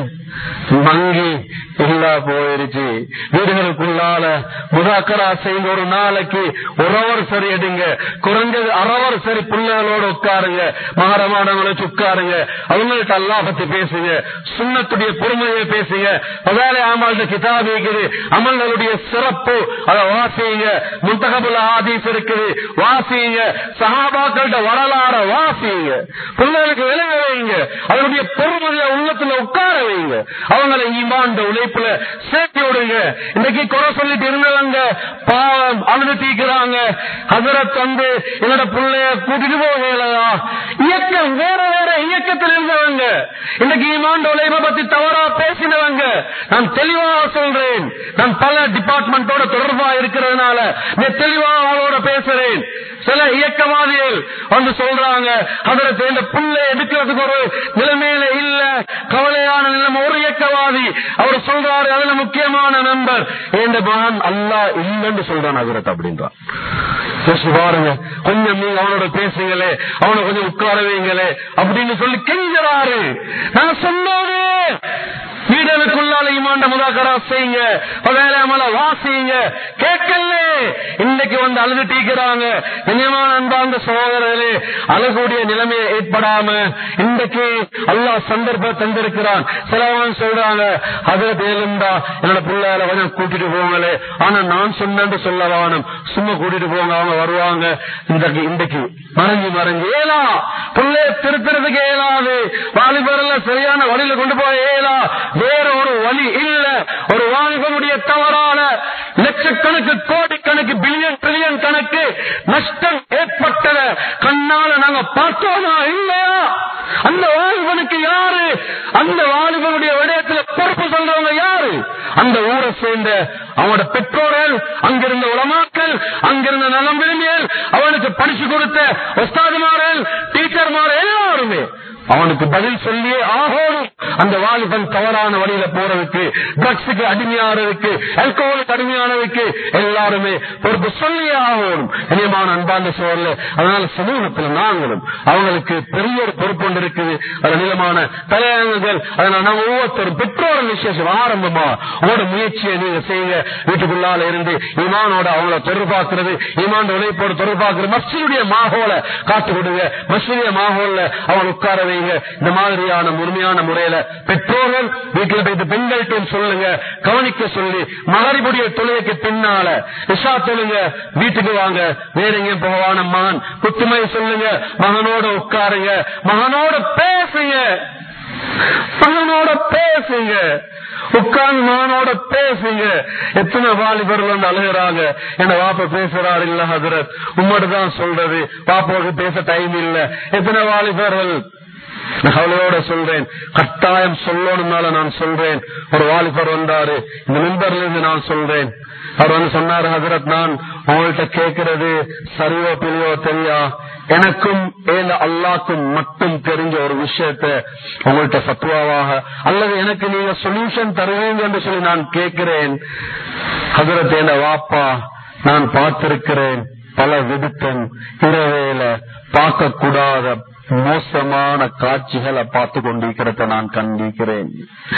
மங்கி இல்லா போயிருச்சு வீடுகளுக்குள்ளால முதாக்கரா செய்யுங்க ஒரு நாளைக்கு ஒரு அவர் சரி எடுங்க குறைஞ்சது அரவர் சரி பிள்ளைகளோட உட்காருங்க மகரமானவங்களை உட்காருங்க அவங்கள்ட்ட அல்லா பத்தி பேசுங்க சுண்ணத்துடைய பொறுமையை பேசுங்க அதாலே ஆமாள்கிட்ட கிதாப் இருக்குது அமல்களுடைய சிறப்பு அதை வாசிங்க முந்தகபுல் ஆதீஸ் இருக்குது வாசிங்க சஹாபாக்கள்கிட்ட வரலாற வாசிங்க பிள்ளைகளுக்கு விலக வைங்க அதனுடைய பொறுமையை உள்ளத்துல உட்கார வைங்க அவங்களை ஈமாண்ட உழைப்புல சேர்த்து விடுங்க இன்னைக்கு குறை சொல்லிட்டு இருந்தவங்க பாவம் அழுது தீக்குறாங்க ஹசரத் வந்து என்னோட பிள்ளைய கூட்டிட்டு போகலையா இயக்கம் வேற வேற இயக்கத்தில் இருந்தவங்க இன்னைக்கு ஈமாண்ட உழைப்பை பத்தி தவறா பேசினவங்க நான் தெளிவாக சொல்றேன் நான் பல டிபார்ட்மெண்டோட தொடர்பா இருக்கிறதுனால நான் தெளிவா அவளோட பேசுறேன் சில இயக்கவாதிகள் வந்து சொல்றாங்க அதுல சேர்ந்த புள்ளை எடுக்கிறதுக்கு ஒரு நிலைமையில இல்ல கவலையான நிலைமை ஒரு இயக்கவாதி அவர் சொல்றாரு அதுல முக்கியமான நம்பர் இந்த மகன் அல்லா இல்லைன்னு சொல்றான் அதிரத் அப்படின்றான் யோசிச்சு பாருங்க கொஞ்சம் நீங்க அவனோட பேசுங்களே அவனை கொஞ்சம் உட்கார வைங்களே அப்படின்னு சொல்லி கெஞ்சறாரு நான் சொன்னோடு வீடுகளுக்குள்ளால இமாண்ட முதாக்கரா செய்யுங்க வேலையாமல வாசிங்க கேட்கல இன்னைக்கு வந்து அழுது டீக்கிறாங்க கண்ணியமான அன்பார்ந்த சகோதரர்களே அழக்கூடிய நிலைமையை ஏற்படாம இன்றைக்கு அல்லா சந்தர்ப்பம் தந்திருக்கிறான் சிலவன் சொல்றாங்க அதுல தேலுண்டா என்னோட பிள்ளையால கொஞ்சம் கூட்டிட்டு போங்களே ஆனா நான் சொன்னேன்னு சொல்ல வானம் சும்மா கூட்டிட்டு போங்க அவங்க வருவாங்க இன்றைக்கு இன்றைக்கு மறைஞ்சு மறைஞ்சு ஏலா பிள்ளைய திருத்துறதுக்கு ஏலாது வாலிபர்ல சரியான வழியில கொண்டு போய் ஏலா வேற ஒரு வழி இல்ல ஒரு வாலிபனுடைய தவறான லட்சக்கணக்கு கோடிக்கணக்கு பில்லியன் ட்ரில்லியன் கணக்கு நஷ்டம் ஏற்பட்டத கண்ணால நாங்க பார்த்தோமா இல்லையா அந்த வாலிபனுக்கு யாரு அந்த வாலிபனுடைய விடயத்துல பொறுப்பு சொல்றவங்க யாரு அந்த ஊரை சேர்ந்த அவனோட பெற்றோர்கள் அங்கிருந்த உலமாக்கள் அங்கிருந்த நலம் விரும்பியல் அவனுக்கு படிச்சு கொடுத்த ஒஸ்தாதுமார்கள் டீச்சர்மார் எல்லாருமே அவனுக்கு பதில் சொல்லியே ஆகணும் அந்த வாலிபன் தவறான வழியில போறதுக்கு ட்ரக்ஸுக்கு அடிமையானதுக்கு அல்கோஹலுக்கு அடிமையானதுக்கு எல்லாருமே பொறுப்பு சொல்லியே ஆகணும் இனியமான அன்பாந்த சோழல அதனால சமூகத்தில் நாங்களும் அவங்களுக்கு பெரிய ஒரு பொறுப்பு ஒன்று இருக்குது அது நிலமான தலையங்கங்கள் அதனால நம்ம ஒவ்வொருத்தரும் பெற்றோர் விசேஷம் ஆரம்பமா உங்களோட முயற்சியை நீங்க செய்யுங்க வீட்டுக்குள்ளால இருந்து ஈமானோட அவங்கள தொடர்பாக்குறது ஈமான் உழைப்போட தொடர்பாக்குறது மஸ்ஜிதுடைய மாகோல காத்து கொடுங்க மஸ்ஜிதுடைய மாகோல்ல அவங்க உட்கார வைங்க இந்த மாதிரியான முழுமையான முறையில பெற்றோர்கள் வீட்டுல போயிட்டு பெண்கள்கிட்ட சொல்லுங்க கவனிக்க சொல்லி மகரிபுடைய தொழுகைக்கு பின்னால இஷா தொழுங்க வீட்டுக்கு வாங்க வேற எங்கேயும் போவான மகன் குத்துமை சொல்லுங்க மகனோட உட்காருங்க மகனோட பேசுங்க மகனோட பேசுங்க உட்கார்ந்து மகனோட பேசுங்க எத்தனை வாலிபர்கள் வந்து அழுகிறாங்க என்ன வாப்ப பேசுறாரு இல்ல ஹசரத் உம்மட்டு தான் சொல்றது பாப்பாவுக்கு பேச டைம் இல்ல எத்தனை வாலிபர்கள் நான் கவலையோட சொல்றேன் கட்டாயம் சொல்லணும்னால நான் சொல்றேன் ஒரு வாலிபர் வந்தாரு இந்த மெம்பர்ல இருந்து நான் சொல்றேன் அவர் வந்து சொன்னாரு ஹசரத் நான் உங்கள்கிட்ட கேட்கிறது சரியோ பிழையோ தெரியா எனக்கும் ஏல அல்லாக்கும் மட்டும் தெரிஞ்ச ஒரு விஷயத்த உங்கள்கிட்ட சத்துவாவாக அல்லது எனக்கு நீங்க சொல்யூஷன் தருவீங்க என்று சொல்லி நான் கேட்கிறேன் ஹசரத் என்ன வாப்பா நான் பார்த்திருக்கிறேன் பல விடுத்தன் இரவேல பார்க்க கூடாத மோசமான காட்சிகளை பார்த்து கொண்டிருக்கிறத நான் கண்டிக்கிறேன்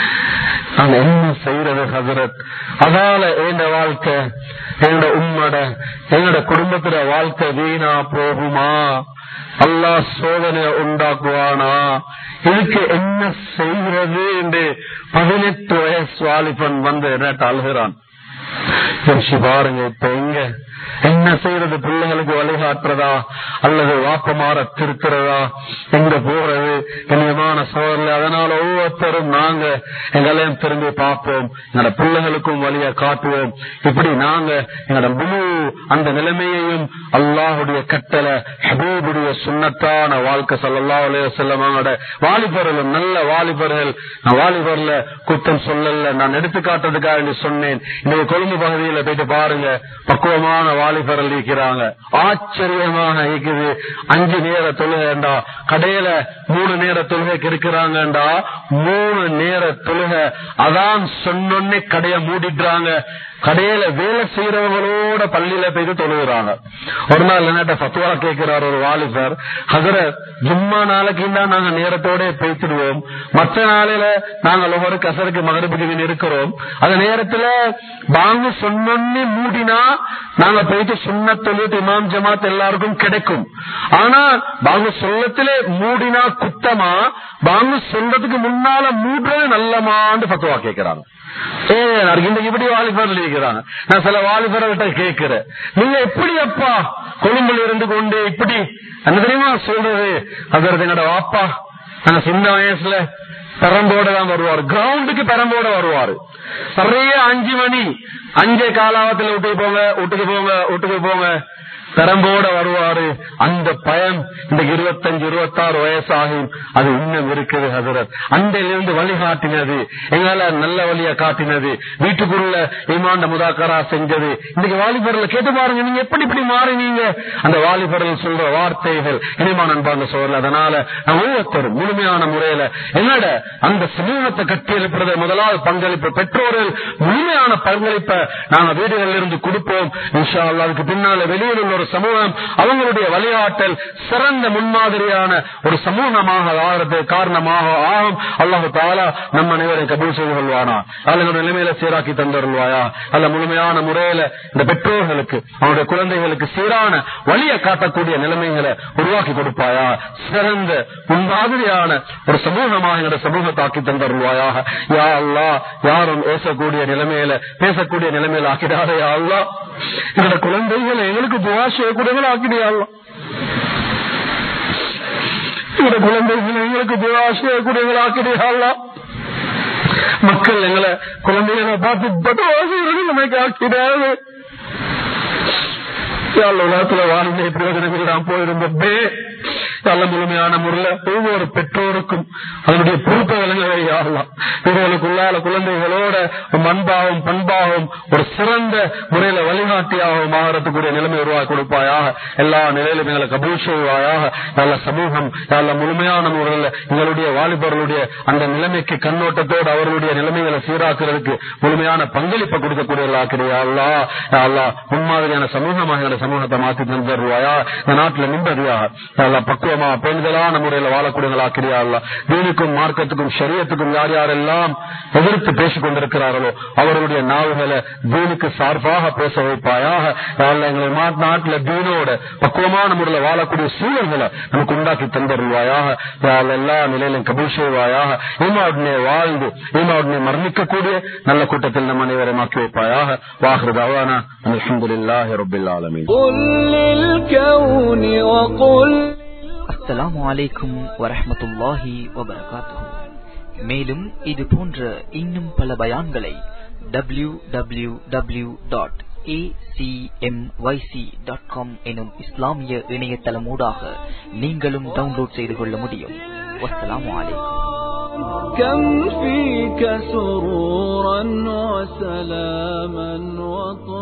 நான் என்ன செய்யறது ஹசரத் அதால எங்க வாழ்க்கை எங்களோட உம்மட எங்களோட குடும்பத்துல வாழ்க்கை வீணா போகுமா அல்லா சோதனை உண்டாக்குவானா இதுக்கு என்ன செய்கிறது என்று பதினெட்டு வயசு வாலிபன் வந்து என்ன அழுகிறான் யோசிச்சு பாருங்க இப்ப எங்க என்ன செய்யறது பிள்ளைகளுக்கு வழிகாட்டுறதா அல்லது வாப்பமாற திருக்கிறதா எங்க போறது கண்ணியமான சோதரில் அதனால ஒவ்வொருத்தரும் நாங்க எங்களையும் திரும்பி பார்ப்போம் எங்களோட பிள்ளைகளுக்கும் வழிய காட்டுவோம் இப்படி நாங்க எங்களோட முழு அந்த நிலைமையையும் அல்லாஹுடைய கட்டளை ஹபீபுடைய சுண்ணத்தான வாழ்க்கை சொல்லல்லா அலைய செல்லமாங்கட வாலிபர்களும் நல்ல வாலிபர்கள் நான் வாலிபர்ல குத்தம் சொல்லல நான் எடுத்துக்காட்டுறதுக்காக வேண்டி சொன்னேன் இன்னைக்கு கொழும்பு பகுதியில போயிட்டு பாருங்க பக்குவமான வாலிபர்கள் இருக்கிறாங்க ஆச்சரியமாக இருக்குது அஞ்சு நேர தொழுகைண்டா கடையில மூணு நேர தொழுகைக்கு இருக்கிறாங்கண்டா மூணு நேர தொழுகை அதான் சொன்னொன்னே கடைய மூடிடுறாங்க கடையில வேலை செய்யறவங்களோட பள்ளியில போயிட்டு தொழுகிறாங்க ஒரு நாள் என்னட்ட பத்துவா கேட்கிறார் ஒரு வாலிபர் அதுல ஜும்மா நாளைக்கு தான் நாங்க நேரத்தோட பேசிடுவோம் மற்ற நாளையில நாங்க ஒவ்வொரு கசருக்கு மகரப்புக்கு இருக்கிறோம் அந்த நேரத்துல வாங்க சொன்னொன்னே மூடினா நாங்க போயிட்டு சுண்ண தொழில் இமாம் ஜமாத் எல்லாருக்கும் கிடைக்கும் ஆனா வாங்க சொல்லத்திலே மூடினா குத்தமா வாங்க சொல்றதுக்கு முன்னால மூடுறது நல்லமான்னு பத்துவா கேட்கிறாங்க இப்படி வாலிபர் இருக்கிறாங்க நான் சில வாலிபர்கிட்ட கேட்கிறேன் நீங்க எப்படி அப்பா கொழும்புல இருந்து கொண்டு இப்படி அந்த தெரியுமா சொல்றது அதற்கு என்னோட வாப்பா நாங்க சின்ன வயசுல பெரம்போட தான் வருவாரு கிரவுண்டுக்கு பெரம்போட வருவாரு நிறைய அஞ்சு மணி அஞ்சே காலாவத்துல விட்டுக்கு போங்க வீட்டுக்கு போங்க வீட்டுக்கு போங்க பெரம்போட வருவாரு அந்த பயம் இந்த இருபத்தஞ்சு இருபத்தாறு வயசாகும் அது இன்னும் இருக்குது ஹசரத் அண்டையிலிருந்து வழிகாட்டினது எங்களால நல்ல வழிய காட்டினது வீட்டுக்குள்ள இமாண்ட முதாக்கரா செஞ்சது இன்னைக்கு வாலிபர்ல கேட்டு பாருங்க நீங்க எப்படி இப்படி மாறினீங்க அந்த வாலிபர்கள் சொல்ற வார்த்தைகள் இனிமா நண்பாங்க சொல்ல அதனால நான் ஒவ்வொருத்தரும் முழுமையான முறையில என்னோட அந்த சமூகத்தை கட்டி எழுப்புறது முதலாவது பங்களிப்பு பெற்றோர்கள் முழுமையான பங்களிப்பை நாங்க வீடுகளில் இருந்து கொடுப்போம் இன்ஷா அல்லா அதுக்கு பின்னால வெளியில் உள்ள ஒரு சமூகம் அவங்களுடைய வழிகாட்டல் சிறந்த முன்மாதிரியான ஒரு சமூகமாக ஆகிறது காரணமாக ஆகும் அல்லாஹு தாலா நம்ம அனைவரை கபூல் செய்து கொள்வானா அல்ல நிலைமையில சீராக்கி தந்தருள்வாயா அல்ல முழுமையான முறையில இந்த பெற்றோர்களுக்கு அவனுடைய குழந்தைகளுக்கு சீரான வழியை காட்டக்கூடிய நிலைமைகளை உருவாக்கி கொடுப்பாயா சிறந்த முன்மாதிரியான ஒரு சமூகமாக எங்களோட சமூகத்தாக்கி தந்தருள்வாயாக யா அல்லா யாரும் பேசக்கூடிய நிலைமையில பேசக்கூடிய நிலைமையில ஆக்கிடாத யா அல்லா எங்களோட குழந்தைகளை எங்களுக்கு துவா செய்யக்கூடியவர்கள் ஆக்கிடியாள்லாம் எங்களோட குழந்தைகள் எங்களுக்கு துவா செய்யக்கூடியவர்கள் ஆக்கிடியாள்லாம் மக்கள் எங்களை குழந்தைகளை பார்த்து பட்டுவாசிகள் நமக்கு ஆக்கிடாது உலகத்துல வாழ்ந்த பிரயோஜனம் நான் போயிருந்தப்பே நல்ல முழுமையான முறையில் ஒவ்வொரு பெற்றோருக்கும் அதனுடைய பொறுப்பை விளங்குவையாகலாம் இவர்களுக்குள்ளால குழந்தைகளோட அன்பாகவும் பண்பாகவும் ஒரு சிறந்த முறையில வழிகாட்டியாகவும் மாறத்துக்குரிய நிலைமை உருவாக்கி கொடுப்பாயாக எல்லா நிலையிலும் எங்களை கபூல் செய்வாயாக நல்ல சமூகம் நல்ல முழுமையான முறையில் எங்களுடைய வாலிபர்களுடைய அந்த நிலைமைக்கு கண்ணோட்டத்தோடு அவர்களுடைய நிலைமைகளை சீராக்குறதுக்கு முழுமையான பங்களிப்பை கொடுக்கக்கூடியவர்களாக்கிறியா அல்லா அல்லா முன்மாதிரியான சமூகமாக எங்களை சமூகத்தை மாற்றி தந்துருவாயா இந்த நாட்டுல நிம்மதியா அல்லா பக்குவமா பெண்களான முறையில வாழக்கூடியவர்களாக்கிறியா அல்லா தீனுக்கும் மார்க்கத்துக்கும் சரியத்துக்கும் யார் யாரெல்லாம் எதிர்த்து பேசிக் கொண்டிருக்கிறார்களோ அவர்களுடைய நாவுகளை தீனுக்கு சார்பாக பேச வைப்பாயாக அல்லா எங்களை மா- நாட்டுல தீனோட பக்குவமான முறையில் வாழக்கூடிய சூழல்களை நமக்கு உண்டாக்கி தந்தருவாயாக அல்லா எல்லா நிலையிலும் கபூல் செய்வாயாக ஈமாவுடனே வாழ்ந்து ஈமாவுடனே மரணிக்கக்கூடிய நல்ல கூட்டத்தில் நம் அனைவரும் ஆக்கி வைப்பாயாக வாஹிருதாவானா அல்ஹம்துலில்லாஹி ரப்பில் ஆலமீன் قل للكون وقل அஸ்ஸலாமு அலைக்கும் வரஹ்மத்துல்லாஹி வபரகாத்துஹு மேலும் இது போன்ற இன்னும் பல பயான்களை W W W dot dot com எனும் இஸ்லாமிய இணையதளமூடாக நீங்களும் டவுன்லோட் செய்து கொள்ள முடியும் வஸ்ஸலாமு அலைக்கும் كم فيك سرورا وسلاما وطهورا